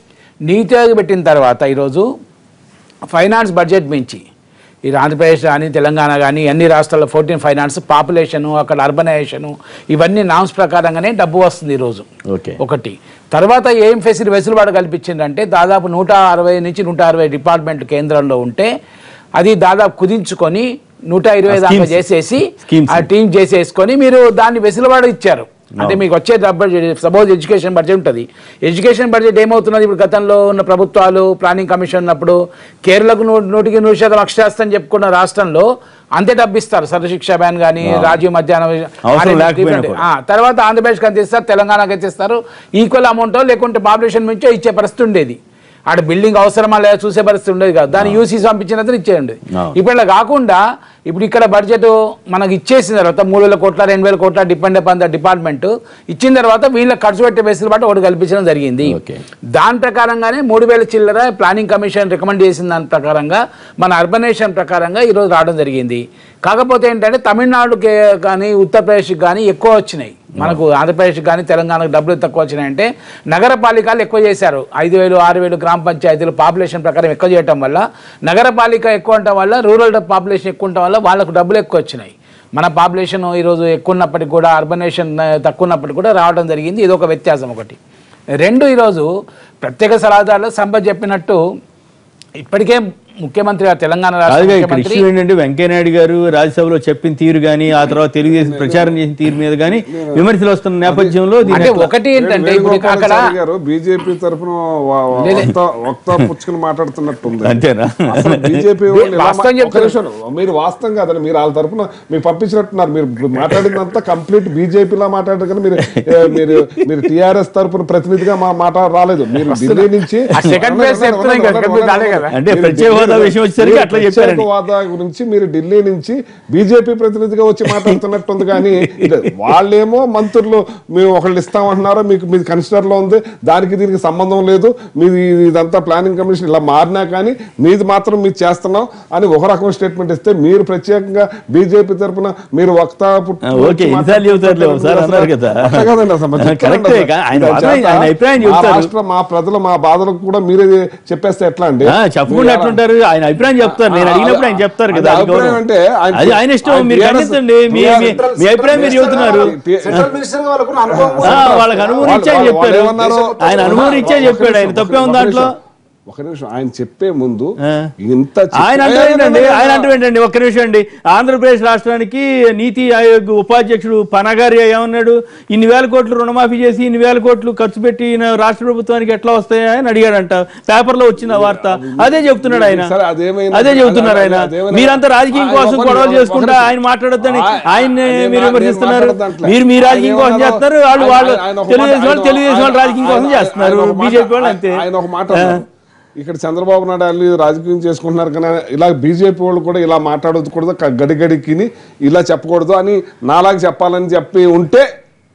నీతి ఆయోగ్ పెట్టిన తర్వాత ఈరోజు ఫైనాన్స్ బడ్జెట్ మించి ఈ ఆంధ్రప్రదేశ్ కానీ తెలంగాణ కానీ అన్ని రాష్ట్రాల్లో ఫోర్టీన్ ఫైనాన్స్ పాపులేషను అక్కడ అర్బనైజేషను ఇవన్నీ నామ్స్ ప్రకారంగానే డబ్బు వస్తుంది ఈరోజు ఓకే ఒకటి తర్వాత ఏం ఫెసిలిటీ వెసులుబాటు కల్పించిందంటే దాదాపు నూట అరవై నుంచి నూట అరవై డిపార్ట్మెంట్ కేంద్రంలో ఉంటే అది దాదాపు కుదించుకొని నూట ఇరవై దాకా schemes. చేసేసి Schemes. ఆ టీం చేసేసుకొని మీరు దాన్ని వెసులుబాటు ఇచ్చారు అంటే మీకు వచ్చే బడ్జెట్ సపోజ్ ఎడ్యుకేషన్ బడ్జెట్ ఉంటుంది ఎడ్యుకేషన్ బడ్జెట్ ఏమవుతున్నది ఇప్పుడు గతంలో ఉన్న ప్రభుత్వాలు ప్లానింగ్ కమిషన్ ఉన్నప్పుడు కేరళకు నూ- నూటికి నూరు శాతం అక్షరాస్తం చెప్పుకున్న రాష్ట్రంలో అంతే డబ్బు ఇస్తారు సర్వశిక్ష బ్యాన్ కానీ రాజీవ్ మధ్యాహ్నం అవసరం లేకపోయినా కూడా. ఆ, తర్వాత ఆంధ్రప్రదేశ్కి అంత ఇస్తారు తెలంగాణకి ఎంత ఇస్తారు ఈక్వల్ అమౌంట్ లేకుంటే పాపులేషన్ నుంచో ఇచ్చే పరిస్థితి ఉండేది ఆడ బిల్డింగ్ అవసరమా లేదా చూసే పరిస్థితి ఉండేది కాదు దాన్ని యూసీ పంపించినంత ఇచ్చేయండి అవును. ఇప్పుడు ఇలా కాకుండా ఇప్పుడు ఇక్కడ బడ్జెట్ మనకు ఇచ్చేసిన తర్వాత మూడు వేల కోట్ల రెండు వేల కోట్ల డిపెండ్ అపాన్ ద డిపార్ట్మెంట్ ఇచ్చిన తర్వాత వీళ్ళకి ఖర్చు పెట్టే వెసులుబాటు ఒకటి కల్పించడం జరిగింది ఓకే. దాని ప్రకారంగానే మూడు వేల చిల్లర ప్లానింగ్ కమిషన్ రికమెండ్ చేసిన దాని ప్రకారంగా మన అర్బనైజేషన్ ప్రకారంగా ఈరోజు రావడం జరిగింది కాకపోతే ఏంటంటే తమిళనాడుకి కానీ ఉత్తరప్రదేశ్కి కానీ ఎక్కువ వచ్చినాయి మనకు ఆంధ్రప్రదేశ్కి కానీ తెలంగాణకు డబ్బులు తక్కువ వచ్చినాయంటే నగరపాలికలు ఎక్కువ చేశారు ఐదు వేలు ఆరు వేలు గ్రామ పంచాయతీలు పాపులేషన్ ప్రకారం ఎక్కువ చేయటం వల్ల నగరపాలిక ఎక్కువ ఉండటం వల్ల రూరల్ పాపులేషన్ ఎక్కువ ఉండటం వల్ల వాళ్ళకు డబ్బులు ఎక్కువ వచ్చినాయి మన పాపులేషన్ ఈరోజు ఎక్కువ ఉన్నప్పటికి కూడా అర్బనేషన్ తక్కువ ఉన్నప్పటికి కూడా రావడం జరిగింది ఇది ఒక వ్యత్యాసం ఒకటి రెండు ఈరోజు ప్రత్యేక సలహాదారులు సంపత్ చెప్పినట్టు ఇప్పటికే ముఖ్యమంత్రి గారు తెలంగాణ రాష్ట్ర కాదుగా ఇక్కడ ముఖ్యమంత్రి ఇష్యూ ఏంటంటే వెంకయ్యనాయుడు గారు రాజ్యసభలో చెప్పిన తీరు కానీ ఆ తర్వాత తెలుగుదేశం ప్రచారం చేసిన తీరు మీద కానీ విమర్శలు వస్తున్న నేపథ్యంలో దీన్ని అంటే ఎట్లా- ఒకటి ఏంటంటే ఇప్పుడు అక్కడ వేణుగోపాలాచారి గారు బీజేపీ తరఫున లేదే. వక్త పుచ్చుకుని మాట్లాడుతున్నట్టుంది అంతేనా? అసలు బీజేపీ వాళ్ళు ఇలా మా- వాస్తవం ఒక్క చెప్తున్నారు. నిమిషం, మీరు వాస్తవం కాదని మీరు వాళ్ళ తరఫున మీరు పంపించినట్టున్నారు మీరు మాట్లాడిందంతా కంప్లీట్ బీజేపీలా మాట్లాడారు కానీ మీరు ఏ, మీరు మీరు టిఆర్ఎస్ తరఫున ప్రతినిధిగా మా మాట రాలేదు మీరు ఢిల్లీ నుంచి ఆ second place చెప్తున్నా ఇంకా second place రాలే కదా. అంటే మీరు ప్రత్యేక హోదా ఢిల్లీ- విషయం వచ్చేసరికి మీరు అట్లా ప్రత్యేక చెప్పారండి. హోదా గురించి మీరు ఢిల్లీ నుంచి బీజేపీ ప్రతినిధిగా వచ్చి మాట్లాడుతున్నట్టుంది కానీ ఇది వాళ్ళేమో మంత్రులు మేము ఒకళ్ళు ఇస్తామంటున్నారో మీకు మీది కన్సిడర్ లో ఉంది దానికి దీనికి సంబంధం లేదు మీది ఇదంతా ప్లానింగ్ కమిషన్ ఇలా మారినా కానీ మీది మాత్రం మీరు చేస్తున్నాం అని ఒక రకం స్టేట్మెంట్ ఇస్తే మీరు ప్రత్యేకంగా బీజేపీ తరపున మీరు వక్త పుట్టి- ఆ, ఓకే, ఎన్నిసార్లు చెబుతారులే, ఒకసారి అన్నారు కదా. అట్లా కాదండి అసలు మరి చెప్తానండి కరెక్టే, అసలు. ఆయన ఇది వాదన, చేత ఆయన అభిప్రాయం మా చెప్తారు. రాష్ట్ర మా ప్రజలు మా బాధలకు కూడా మీరే చెప్పేస్తే ఎట్లా అండి ఆ, చెప్పకుండా మీరు ఎలా- ఎట్లుంటారు ఆయన అభిప్రాయం చెప్తారు నేను ఆ, అడిగినప్పుడు ఆయన చెప్తారు కదా అది అది అభిప్రాయం గౌరవం. అంటే ఆయన- అది ఆయన ఇష్టం ఆయన మీరు TRS ఖండించండి మీ మీ- మీ అభిప్రాయం మీరు చెబుతున్నారు సెంట్రల్ మినిస్టర్ గా వాళ్ళకున్న అనుభవం ఆ, కూడా వాళ్ళకి అనుభవం ఇచ్చే వాళ్ళు- చెప్పారు వాళ్ళు ఏమన్నారు? ఆయన అనుభవం ఇచ్చే ఒక చెప్పాడు ఆయన నిమిషం, తప్పే ఒక ఉంది దాంట్లో నిమిషం. ఒక నిమిషం ఆయన చెప్పే ముందు ఆ. ఇంత చెప్పి- ఆయన అంటే ఏంటండి ఆయన అంటే ఏంటండి ఒక్క నిమిషం అండి ఆంధ్రప్రదేశ్ రాష్ట్రానికి నీతి ఆయోగ్ ఉపాధ్యక్షుడు పనగారి ఏమన్నాడు ఇన్ని వేల కోట్లు రుణమాఫీ చేసి ఇన్ని వేల కోట్లు ఖర్చు పెట్టి ఈయన రాష్ట్ర ప్రభుత్వానికి ఎట్లా వస్తాయా అని అడిగాడంట పేపర్లో వచ్చిన వార్త అదే చెప్తున్నాడు ఆయన సరే, అదేమైనా- అదే చెబుతున్నారు ఆయన అదే- అదేమైనా- మీరంతా రాజకీయం ఆయన కోసం ఒక- గొడవలు ఒక- చేసుకుంటా ఒక- ఆయన మాట్లాడొద్దని ఆ- ఆయన్ని ఆయన మీరు నేను విమర్శిస్తున్నారు మాట్లాడొద్దంట్లే. మీరు మీ ఆయన రాజకీయం కోసం ఏమన్నారో- చేస్తున్నారు వాళ్ళు ఆయన- వాళ్ళు ఆయన ఒక తెలుగుదేశం మాట- వాళ్ళు తెలుగుదేశం వాళ్ళు ఆయన- రాజకీయం కోసం ఆయన- చేస్తున్నారు ఆయన ఒక మాట- బీజేపీ వాళ్ళు అంతే ఆయన ఒక మాట అన్నారు. ఇక్కడ చంద్రబాబు నాయుడు వాళ్ళు రాజకీయం చేసుకుంటున్నారు కానీ ఇలా బీజేపీ వాళ్ళు కూడా ఇలా మాట్లాడకూడదు గడిగడికిని ఇలా చెప్పకూడదు అని నాలాగా చెప్పాలని చెప్పి ఉంటే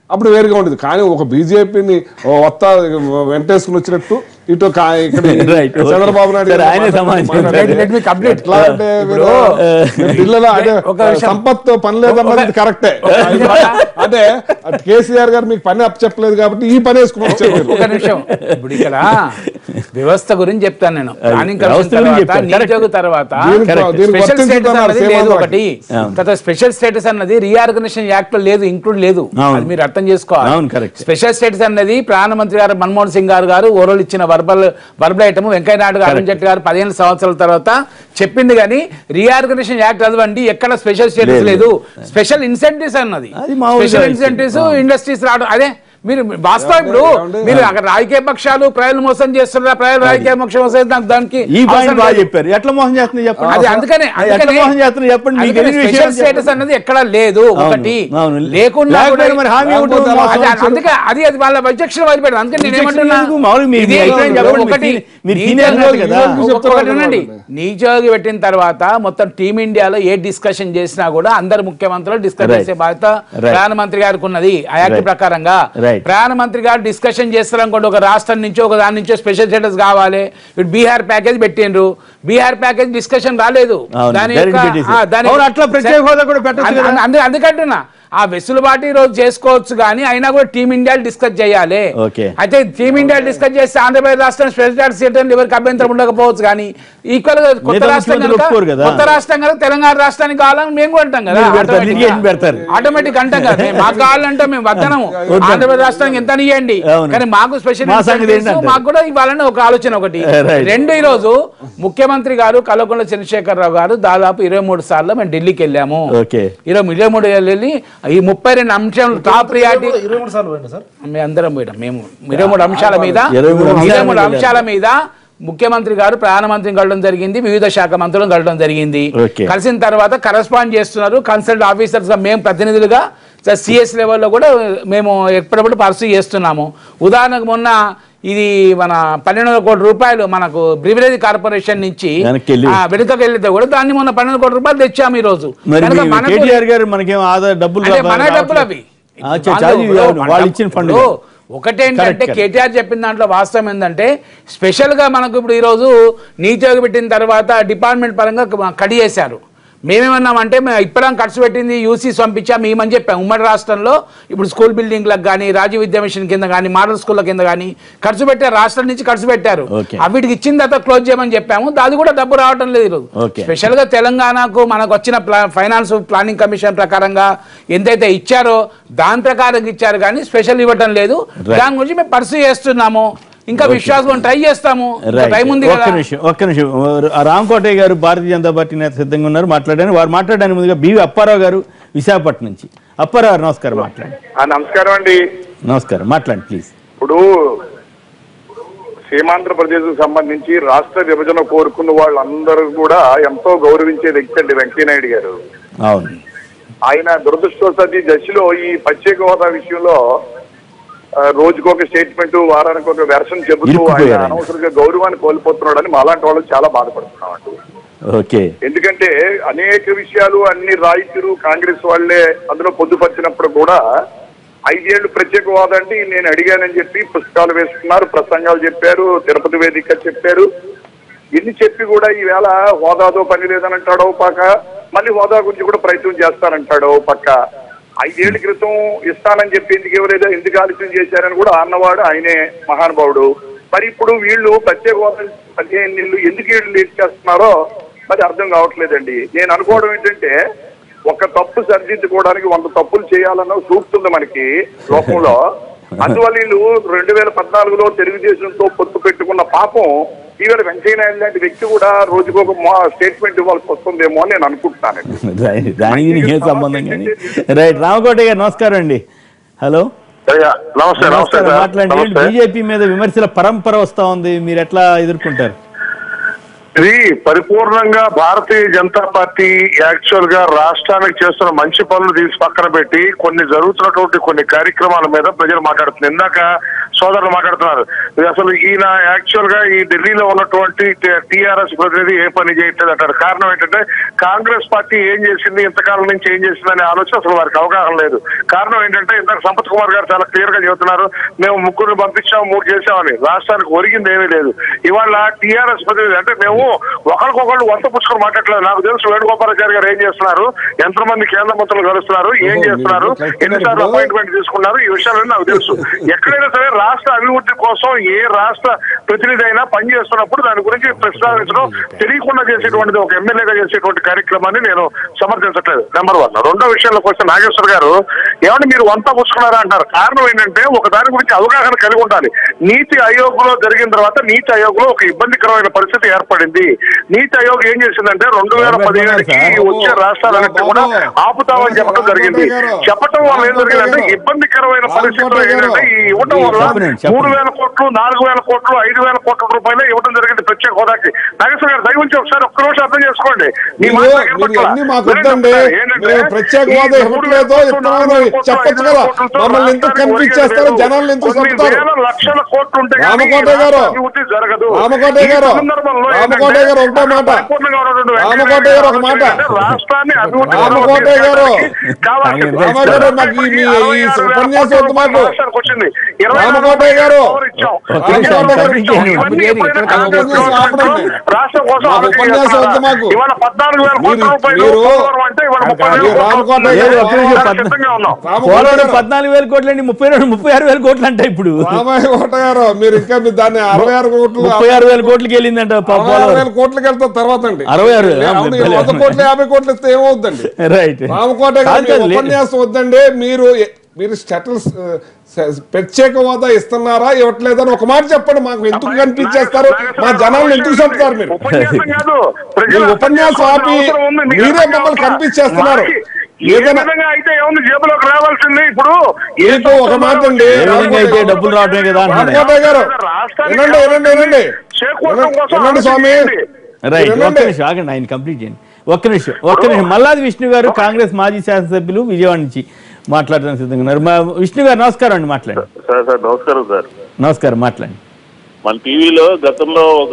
అప్పుడు వేరుగా ఉండేది కానీ ఒక బీజేపీని వత్త వెంటేసుకుని వచ్చినట్టు ఇటు కా- ఇక్కడ Right, okay. చంద్రబాబు నాయుడు సరే, గారు ఆయనే మాట్లాడుతున్నారు. సమాధానం మాట్లాడారు. Let- let me complete. ఎట్లా అంటే మీరు ఇప్పుడు, మీ పిల్లల అంటే ఒక విషయం. సంపత్ పని లేదన్నది ఒక- కరెక్టే అంటే అటు కేసీఆర్ గారు మీకు పని అప్పచెప్పలేదు కాబట్టి ఈ పని వేసుకుని వచ్చారు మీరు. ఒక నిమిషం ఇప్పుడు ఇక్కడ వ్యవస్థ గురించి చెప్తాను నేను ప్లానింగ్ వ్యవస్థ కమిషన్ గురించి తర్వాత చెప్పారు. నియోజక తర్వాత దీనికి- Correct. దీనికి స్పెషల్ స్టేటస్ వర్తించుతున్నారు అన్నది సీమాంధ్రకి. లేదు ఒకటి అవును. తర్వాత స్పెషల్ స్టేటస్ అన్నది రీఆర్గనైజేషన్ యాక్ట్ లో లేదు ఇంక్లూడ్ లేదు అవును. అది మీరు అర్థం చేసుకోవాలి అవును, correct. స్పెషల్ స్టేటస్ అన్నది ప్రధానమంత్రి గారు మన్మోహన్ సింగ్ గారు గారు ఓరోలు ఇచ్చిన verbal verbal item Venkaiah Naidu garu Arun Jaitley గారు పదిహేను సంవత్సరాల తర్వాత చెప్పింది కానీ రీఆర్గనైజేషన్ యాక్ట్ చదవండి ఎక్కడ స్పెషల్ స్టేటస్ లేదు. లేదు స్పెషల్ ఇన్సెంటివ్స్ అన్నది అది మామూలుగా స్పెషల్ ఇచ్చింది. ఇన్సెంటివ్స్ ఇండస్ట్రీస్ రావడం అదే మీరు వాస్తవం ఇప్పుడు ఏమండి? మీరు అక్కడ రాజకీయ పక్షాలు ప్రజలు మోసం చేస్తున్నారా ప్రజలు రాజకీయ పక్షం మోసం చేస్తున్నారు, దానికి ఈ పాయింట్ అవసరం బాగా లేదు. చెప్పారు ఎట్లా మోసం చేస్తుంది చెప్పండి అది అందుకనే ఎట్లా మోసం చేస్తుంది చెప్పండి మీకు అందుకనే ఎన్ని స్పెషల్ విషయాలు స్టేటస్ చెప్పండి. అన్నది ఎక్కడ లేదు అవును, ఒకటి అవును. లేకుండా లేకపోతే కూడా- మరి హామీ ఇవ్వడం అది- మోసం అది- అందుకే అది అది వాళ్ళ అధ్యక్షులు వదిలిపెట్టారు అందుకని నేను అధ్యక్షులు ఏమంటున్నా ఎందుకు? మామూలుగా మీ- మీ ఇది అభిప్రాయం చెప్పండి. ఒకటి మీరు- మీరు నీచోగి- senior కాదు కదా. ఒక్కొక్క- ఒకటి వినండి. నీచోగి పెట్టిన తర్వాత మొత్తం టీమిండియాలో ఏ డిస్కషన్ చేసినా కూడా అందరు ముఖ్యమంత్రులు డిస్కస్ Right. చేసే బాధ్యత Right. ప్రధానమంత్రి గారికి ఉన్నది ఆ యాక్ట్ Right. ప్రకారంగా Right. ప్రధానమంత్రి గారు డిస్కషన్ చేస్తారనుకోండి ఒక రాష్ట్రం నుంచో ఒక దాని నుంచో స్పెషల్ స్టేటస్ కావాలి ఇప్పుడు బీహార్ ప్యాకేజ్ పెట్టిండ్రు బీహార్ ప్యాకేజ్ డిస్కషన్ రాలేదు అవును, దాని direct యొక్క- పెట్టేసి. ఆ, దాని- అవును, అట్లా ప్రత్యేక హోదా కూడా పెట్టొచ్చు అందు- కదా. అందు- అందుకంటున్నా ఆ వెసులుబాటు ఈ రోజు చేసుకోవచ్చు కానీ అయినా కూడా టీమిండియా డిస్కస్ చేయాలి Okay. అయితే టీమిండియా డిస్కస్ చేస్తే ఆంధ్రప్రదేశ్ రాష్ట్రం స్పెషల్ స్టేటస్ ఇవ్వడానికి ఎవరికి అభ్యంతరం ఉండకపోవచ్చు కానీ ఈక్వల్ గా కొత్త మిగతా రాష్ట్రం ముఖ్యమంత్రులు కనుక ఒప్పుకోరు కదా. కొత్త రాష్ట్రం కనుక తెలంగాణ రాష్ట్రానికి కావాలని మేము కూడా అంటాం కదా మీరు పెడతారు, litigation పెడతారు. ఆటోమేటిక్ అంటాం కదా మేము మాకు కావాలంటే మేము వద్దనము వద్దను. ఆంధ్రప్రదేశ్ రాష్ట్రానికి ఎంత ఇవ్వండి అవును. కానీ మాకు స్పెషల్ మా సంగతి ఏంటంటారు? మాకు కూడా ఇవ్వాలని ఒక ఆలోచన ఒకటి Right. రెండు ఈ రోజు ముఖ్యమంత్రి గారు కల్వకుంట్ల చంద్రశేఖరరావు గారు దాదాపు ఇరవై మూడు సార్లు మేము ఢిల్లీకి వెళ్ళాము ఓకే ఇరవై ఇరవై మూడు ఏళ్ళు వెళ్ళి ఈ ముప్పై రెండు అంశాలు టాప్ ప్రియారిటీ ఇరవై మూడు సార్లు పోయింది సార్ మేము అందరం పోయినాం మేము ఇరవై మూడు అంశాల మీద ఇరవై మూడు అంశాల ఇరవై మూడు మీద అంశాల మీద ముఖ్యమంత్రి గారు ప్రధానమంత్రిని కలవడం జరిగింది వివిధ శాఖ మంత్రులను కలవడం జరిగింది Okay. కలిసిన తర్వాత కరెస్పాండ్ చేస్తున్నారు కన్సల్ట్ ఆఫీసర్స్ గా మేము ప్రతినిధులుగా సిఎస్ లెవెల్లో కూడా మేము ఎప్పటికప్పుడు పర్సూ చేస్తున్నాము ఉదాహరణకు మొన్న ఇది మన పన్నెండు వందల కోట్ల రూపాయలు మనకు ప్రివిలేజ్ కార్పొరేషన్ నుంచి వెనక్కి వెళ్ళి. ఆ, వెనుకకి వెళ్తే కూడా దాన్ని మొన్న పన్నెండు కోట్ల రూపాయలు తెచ్చాము ఈ రోజు మరి కనుక మీ మనకు- కేటీఆర్ గారు మనకేం ఆదా డబ్బులు అంటే రావా- మన రావట్లేదు. డబ్బులు అవి ఆ, చ- చాలు ఇవి అవును, వాళ్ళు ఇచ్చిన ఫండ్ ఇప్పుడు ఒకటేంటంటే Correct, correct. కేటీఆర్ చెప్పిన దాంట్లో వాస్తవం ఏంటంటే స్పెషల్ గా మనకు ఇప్పుడు ఈరోజు నీతియోగి పెట్టిన తర్వాత డిపార్ట్మెంట్ పరంగా కడి చేశారు మేమేమన్నామంటే మేము ఇప్పటిదాకా ఖర్చు పెట్టింది యూసీస్ పంపించాము మేమని చెప్పాం ఉమ్మడి రాష్ట్రంలో ఇప్పుడు స్కూల్ బిల్డింగ్లకు కానీ రాజీవ్ విద్యా మిషన్ కింద కానీ మోడల్ స్కూళ్ళ కింద కానీ ఖర్చు పెట్టారు రాష్ట్రం నుంచి ఖర్చు పెట్టారు Okay. వీటికి ఇచ్చిన తర్వాత క్లోజ్ చేయమని చెప్పాము అది కూడా డబ్బు రావటం లేదు ఈరోజు Okay. స్పెషల్ గా తెలంగాణకు మనకు వచ్చిన ప్లా ఫైనాన్స్ ప్లానింగ్ కమిషన్ ప్రకారంగా ఎంతైతే ఇచ్చారో దాని ప్రకారం ఇచ్చారు కానీ స్పెషల్ ఇవ్వటం లేదు Right. దాని గురించి మేము పర్సూ చేస్తున్నాము ఇంకా విశ్వాసం ట్రై చేస్తాము ఇంకా రైట్. టైం ఉంది ఒక్క కదా నిమిషం ఒక్క నిమిషం ఆ రామకోటయ్య గారు భారతీయ జనతా పార్టీ నేత సిద్ధంగా ఉన్నారు మాట్లాడాను వారు మాట్లాడడానికి ముందుగా బివి అప్పారావు గారు విశాఖపట్నం నుంచి అప్పారావు గారు నమస్కారం మాట్లాడండి ఆ, నమస్కారం అండి నమస్కారం మాట్లాడండి ప్లీజ్ ఇప్పుడు సీమాంధ్రప్రదేశ్ సంబంధించి రాష్ట్ర విభజన కోరుకున్న వాళ్ళందరూ కూడా ఎంతో గౌరవించే వ్యక్తి అండి వెంకయ్యనాయుడు గారు అవును ఆయన దురదృష్టవశాత్తు ఈ దశలో ఈ ప్రత్యేక హోదా విషయంలో ఆ, రోజుకొక స్టేట్మెంట్ వారానికి ఒక వెర్షన్ చెబుతూ ఇరుక్కుపోయారు ఆయన ఆయన. అనవసరంగా గౌరవాన్ని కోల్పోతున్నాడని మాలాంటి వాళ్ళు చాలా బాధపడుతున్నామండి ఓకే ఎందుకంటే అనేక విషయాలు అన్ని రాయితీలు కాంగ్రెస్ వాళ్ళే అందులో పొందుపరిచినప్పుడు కూడా ఐదేళ్లు ప్రత్యేక హోదా అంటే నేను అడిగానని చెప్పి పుస్తకాలు వేసుకున్నారు ప్రసంగాలు చెప్పారు తిరుపతి వేదిక చెప్పారు ఎన్ని చెప్పి కూడా ఈవేళ హోదాతో పని లేదని అంటాడో పక్క మళ్ళీ హోదా గురించి కూడా ప్రయత్నం చేస్తానంటాడో పక్క ఐదేళ్ల క్రితం ఇస్తానని చెప్పి ఎందుకు ఇవ్వలేదో ఎందుకు ఆలస్యం చేశారని కూడా అన్నవాడు ఆయనే మహానుభావుడు మరి ఇప్పుడు వీళ్ళు ప్రత్యేక హోదా పదిహేను నెలలు ఎందుకు వీళ్ళు లీడ్ చేస్తున్నారో మరి అర్థం కావట్లేదండి నేను అనుకోవడం ఏంటంటే ఒక తప్పు సరిదిద్దుకోవడానికి వంద తప్పులు చేయాలన్న చూపుతుంది మనకి లోకంలో అందువల్ల వీళ్ళు రెండు వేల పద్నాలుగులో తెలుగుదేశంతో పొత్తు పెట్టుకున్న పాపం ఈవేళ వెంకయ్యనాయుడు లాంటి వ్యక్తి కూడా రోజుకొక స్టేట్మెంట్ ఇవ్వాల్సి వస్తుందేమో అని నేను అనుకుంటున్నానండి రైట్. దానికి దీనికి ఏం సంబంధం కానీ రైట్ రామకోటయ్య గారు నమస్కారం అండి హలో నమస్తే నమస్తే నమస్కారం సార్ మాట్లాడండి నమస్తే బీజేపీ మీద విమర్శల పరంపర వస్తా ఉంది మీరు ఎట్లా ఎదుర్కొంటారు ఇది పరిపూర్ణంగా భారతీయ జనతా పార్టీ యాక్చువల్ గా రాష్ట్రానికి చేస్తున్న మంచి పనులు తీసి పక్కన పెట్టి కొన్ని జరుగుతున్నటువంటి కొన్ని కార్యక్రమాల మీద ప్రజలు మాట్లాడుతున్నారు ఇందాక సోదరులు మాట్లాడుతున్నారు ఇది అసలు ఈయన యాక్చువల్ గా ఈ ఢిల్లీలో ఉన్నటువంటి టిఆర్ఎస్ ప్రతినిధి ఏ పని చేయట్లేదు అంటారు కారణం ఏంటంటే కాంగ్రెస్ పార్టీ ఏం చేసింది ఇంతకాలం నుంచి ఏం చేసింది అనే ఆలోచన అసలు వారికి అవగాహన లేదు కారణం ఏంటంటే ఇందాక సంపత్ కుమార్ గారు చాలా క్లియర్ గా చెబుతున్నారు మేము ముగ్గురు పంపించాం మూడు చేసామని రాష్ట్రానికి ఒరిగింది ఏమీ లేదు ఇవాళ టిఆర్ఎస్ ప్రతినిధి అంటే మేము ఒకరికొకళ్ళు వంత పుచ్చుకొని మాట్లాడలేదు నాకు తెలుసు వేణుగోపాలాచారి గారు ఏం చేస్తున్నారు ఎంతమంది కేంద్ర మంత్రులు కలుస్తున్నారు ఏం ఓహో, చేస్తున్నారు మీరు కరెక్ట్గా ఎన్నిసార్లు ఇప్పుడు- అపాయింట్మెంట్ తీసుకున్నారు ఈ విషయాలన్నీ నాకు తెలుసు ఎక్కడైనా సరే రాష్ట్ర అభివృద్ధి కోసం ఏ రాష్ట్ర ప్రతినిధి అయినా పనిచేస్తున్నప్పుడు దాని గురించి ప్రస్తావించడం తెలియకుండా చేసేటువంటిది ఒక ఎమ్మెల్యేగా చేసేటువంటి కార్యక్రమాన్ని నేను సమర్థించట్లేదు నెంబర్ వన్ రెండో విషయంలోకి వస్తే నాగేశ్వర్ గారు ఏమంటే మీరు వంతా పుచ్చుకున్నారా అంటారు కారణం ఏంటంటే ఒక దాని గురించి అవగాహన కలిగి ఉండాలి నీతి ఆయోగ్ లో జరిగిన తర్వాత నీతి ఆయోగ్ లో ఒక ఇబ్బందికరమైన పరిస్థితి ఏర్పడింది నీతి ఆయోగ్ ఏం చేసిందంటే రెండు వేల పదిహేడుకి వచ్చే రాష్ట్రాలన్నింటినీ కూడా ఆపుతామని చెప్పడం జరిగింది చెప్పడం వల్ల ఏం జరిగిందంటే ఇబ్బందికరమైన పరిస్థితుల్లో ఏంటంటే ఈ ఇవ్వడం వల్ల చెప్పండి, చెప్పండి. మూడు వేల కోట్లు నాలుగు వేల కోట్లు ఐదు వేల కోట్ల రూపాయలు ఇవ్వడం జరిగింది ప్రత్యేక హోదాకి నాగేశ్వర గారు దయవుంచి ఒకసారి ఒక్క నిమిషం అర్థం చేసుకోండి మీ మీరు- మాట దగ్గర మీరు పట్ల. అన్ని మాకు వినండి వద్దండి. ఒకసారి. ఏంటంటే మేము ప్రత్యేక ఈ హోదా మూడు వేల ఇవ్వట్లేదో కోట్లు, ఇస్తున్నామని నాలుగు వేల కోట్లు, చెప్పొచ్చు ఐదు వేల కదా. కోట్లతో మమ్మల్ని ఎందుకు రాష్ట్రానికి కన్ఫ్యూజ్ చేస్తారు? ఒరిగేది జనాల్ని ఎందుకు కొన్ని చంపుతారు? వేల లక్షల కోట్లు ఉంటే కానీ రామకోటయ్య గారు, రాష్ట్ర అభివృద్ధి జరగదు రామకోటయ్య ఈ గారు, సందర్భంలో రామకోటయ్య గారు ఒకటే ఏంటంటే మాట. పరిపూర్ణంగా ఉన్నటువంటి వెంకయ్య రామకోటయ్య గారు ఒక మాట. అంటే రాష్ట్రాన్ని అభివృద్ధి రామకోటయ్య గారు, కావాల్సిన రామకోటయ్య గారు, మాకు ఈ- ఈ- ఈ ఉపన్యాసం వద్దు మాకు. రామకోటయ్య గారు, రామకోటయ్య గారు, ఉపన్యాసం ఆపండి. రాష్ట్రం కోసం మాకు ఆలోచన ఉపన్యాసం చేస్తున్నారా? వద్దు మాకు. ఇవాళ పద్నాలుగు వేల కోట్ల మీరు- రూపాయలు మీరు- పోలవరం అంటే ఇవాళ ముప్పై వేల మీరు కోట్లు రామకోటయ్య అవుతుంది. గారు, ఒక్క నిమిషం, దానికి పద్నా- సిద్ధంగా ఉన్నాం రామకోటయ్య పోలవరం గారు, పద్నాలుగు వేల కోట్లు అండి ముప్పై రెండు ముప్పై ఆరు వేల కోట్లు అంట ఇప్పుడు రామయ్య కోట గారు మీరు ఇంకా మీరు దాన్ని అరవై ఆరు కోట్లు ముప్పై ఆరు వేల కోట్లకి వెళ్ళిందంట ప- అరవై ఆరు వేల పోలవరం కోట్లకి వెళ్తాం తర్వాత అండి అరవై ఆరు, అవును, ఈ భలే. వంద కోట్లు యాభై కోట్లు ఇస్తే ఏమవుద్దండి రైట్ రామకోట గారు కాదు, మీ కాదు, లేదు. ఉపన్యాసం వద్దండి మీరు మీరు స్టెటల్స్ ప్రత్యేక హోదా ఇస్తున్నారా ఇవ్వట్లేదని ఒక మాట చెప్పండి మాకు ఎందుకు కనిపించేస్తారు మా జనాలను ఎందుకు చంపుతారు మీరు ఉపన్యాసం కాదు. ప్రజలు మీరు ఉపన్యాసం ఆపి అవసరం ఉంది. మీకు మీరే అర్థం మమ్మల్ని కావట్లా? కనిపించేస్తున్నారు. మాకి ఏ ఏదైనా- విధంగా అయితే ఏముంది జేబులోకి రావాల్సింది ఇప్పుడు ఏ మీకు ఒక మాట అండి, ఏ విధంగా అయితే డబ్బులు రావడమే కదా అంటున్నాడు. రామకోట గారు రాష్ట్రానికి వినండి వినండి వినండి చేకూర్చడం కోసం వినండి స్వామి ఆలోచించండి. రైట్ వినండి. ఒక్క నిమిషం ఆగండి ఆయన కంప్లీట్ చేయండి ఒక్క నిమిషం ఒక్క నిమిషం మల్లాది విష్ణు గారు కాంగ్రెస్ మాజీ శాసనసభ్యులు విజయవాడ నుంచి మాట్లాడడానికి సిద్ధంగా ఉన్నారు మా విష్ణు గారు నమస్కారం అండి మాట్లాడండి సార్ సార్ నమస్కారం సార్ నమస్కారం మాట్లాడండి మన టీవీలో గతంలో ఒక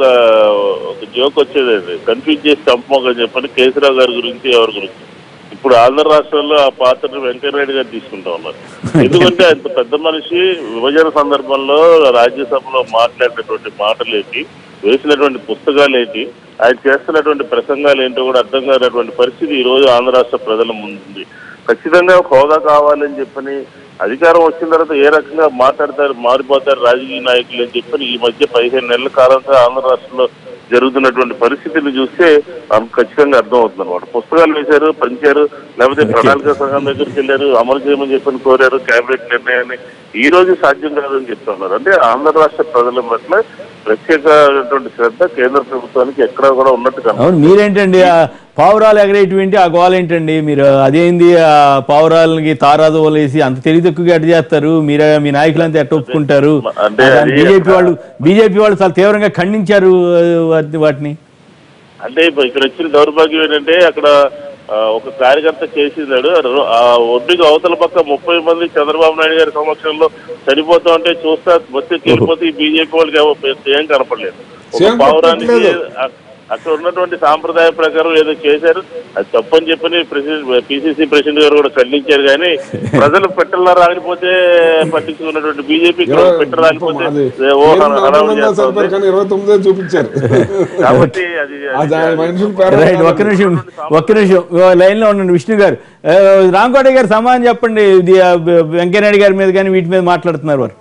ఒక జోక్ వచ్చేదండి కన్ఫ్యూజ్ చేసి చంపమని చెప్పని కేసీరావు గారి గురించి ఎవరి గురించి ఇప్పుడు ఆంధ్ర రాష్ట్రంలో ఆ పాత్రను వెంకయ్యనాయుడు గారు తీసుకుంటా ఉన్నారు ఎందుకంటే అంత పెద్ద మనిషి విభజన సందర్భంలో రాజ్యసభలో మాట్లాడినటువంటి మాటలేంటి వేసినటువంటి పుస్తకాలు ఏంటి ఆయన చేస్తున్నటువంటి ప్రసంగాలు ఏంటో కూడా అర్థం కానటువంటి పరిస్థితి ఈ రోజు ఆంధ్ర రాష్ట్ర ప్రజల ముందుంది ఖచ్చితంగా ఒక హోదా కావాలని చెప్పని అధికారం వచ్చిన తర్వాత ఏ రకంగా మాట్లాడతారు మారిపోతారు రాజకీయ నాయకులు అని చెప్పని ఈ మధ్య పదిహేను నెలల కాలంగా ఆంధ్ర రాష్ట్రంలో జరుగుతున్నటువంటి పరిస్థితిని చూస్తే మనకు ఖచ్చితంగా అర్థం అవుతుంది అనమాట పుస్తకాలు వేశారు పంచారు లేకపోతే ప్రణాళిక సంఘం దగ్గరికి వెళ్ళారు అమలు చేయమని చెప్పని కోరారు కేబినెట్ నిర్ణయాన్ని ఈ రోజు సాధ్యం కాదని చెప్తున్నారు అంటే ఆంధ్ర రాష్ట్ర ప్రజల పట్ల ప్రత్యేకమైనటువంటి శ్రద్ధ కేంద్ర ప్రభుత్వానికి ఎక్కడా కూడా ఉన్నట్టు కనపడదు. అవును మీరేంటండి ఆ పావురాలు ఎగరేటువంటి ఆ గోల ఏంటండి మీరు అదేంది ఆ పావురాలకి తారాదు వేసి అంత తెలివి తక్కువగా ఎట్ట చేస్తారు మీరే మీ నాయకులంతా ఎట్ట ఒప్పుకుంటారు అంటే అది బీజేపీ వాళ్ళు బీజేపీ వాళ్ళు చాలా తీవ్రంగా ఖండించారు ఆ, వాటి- వాటిని అంటే ఇప్పుడు ఇక్కడ వచ్చిన దౌర్భాగ్యం ఏంటంటే అక్కడ ఆ, ఒక కార్యకర్త చేసినాడు రో- ఆ ఒడ్డుకి అవతల పక్క ముప్పై మంది చంద్రబాబు నాయుడు గారి సమక్షంలో చనిపోతా ఉంటే చూస్తా బస్సు వెళ్ళిపోతే ఈ బీజేపీ వాళ్ళకి ఏమో పెద్ద ఏం కనపడలేదు ఒక ఏం పావురానికి కనపడలేదు. అ- అక్కడ ఉన్నటువంటి సాంప్రదాయ ప్రకారం ఏదో చేశారు అది తప్పని చెప్పని ప్రెసిడెంట్ పిసిసి ప్రెసిడెంట్ గారు కూడా ఖండించారు కానీ ప్రజలు పెట్టెల్లో రాకపోతే పట్టించుకున్నటువంటి బీజేపీ ఇరవై- పెట్టెలు రాకపోతే అది ఓ ఏం హడావుడి నమ్మకం చేస్తా సరిపోరు ఉంది. కానీ ఇరవై తొమ్మిదే చూపించారు కాబట్టి అది అది ఆయన మనుషుల రైట్ పేరు ఒక్క నిమిషం ఒక్క నిమిషం లైన్ లో ఉండండి విష్ణు గారు ఆ, రామకోట గారు సమాధానం చెప్పండి ఇది ఆ, వెంకయ్యనాయుడు గారి మీద కానీ వీటి మీద మాట్లాడుతున్నారు వారు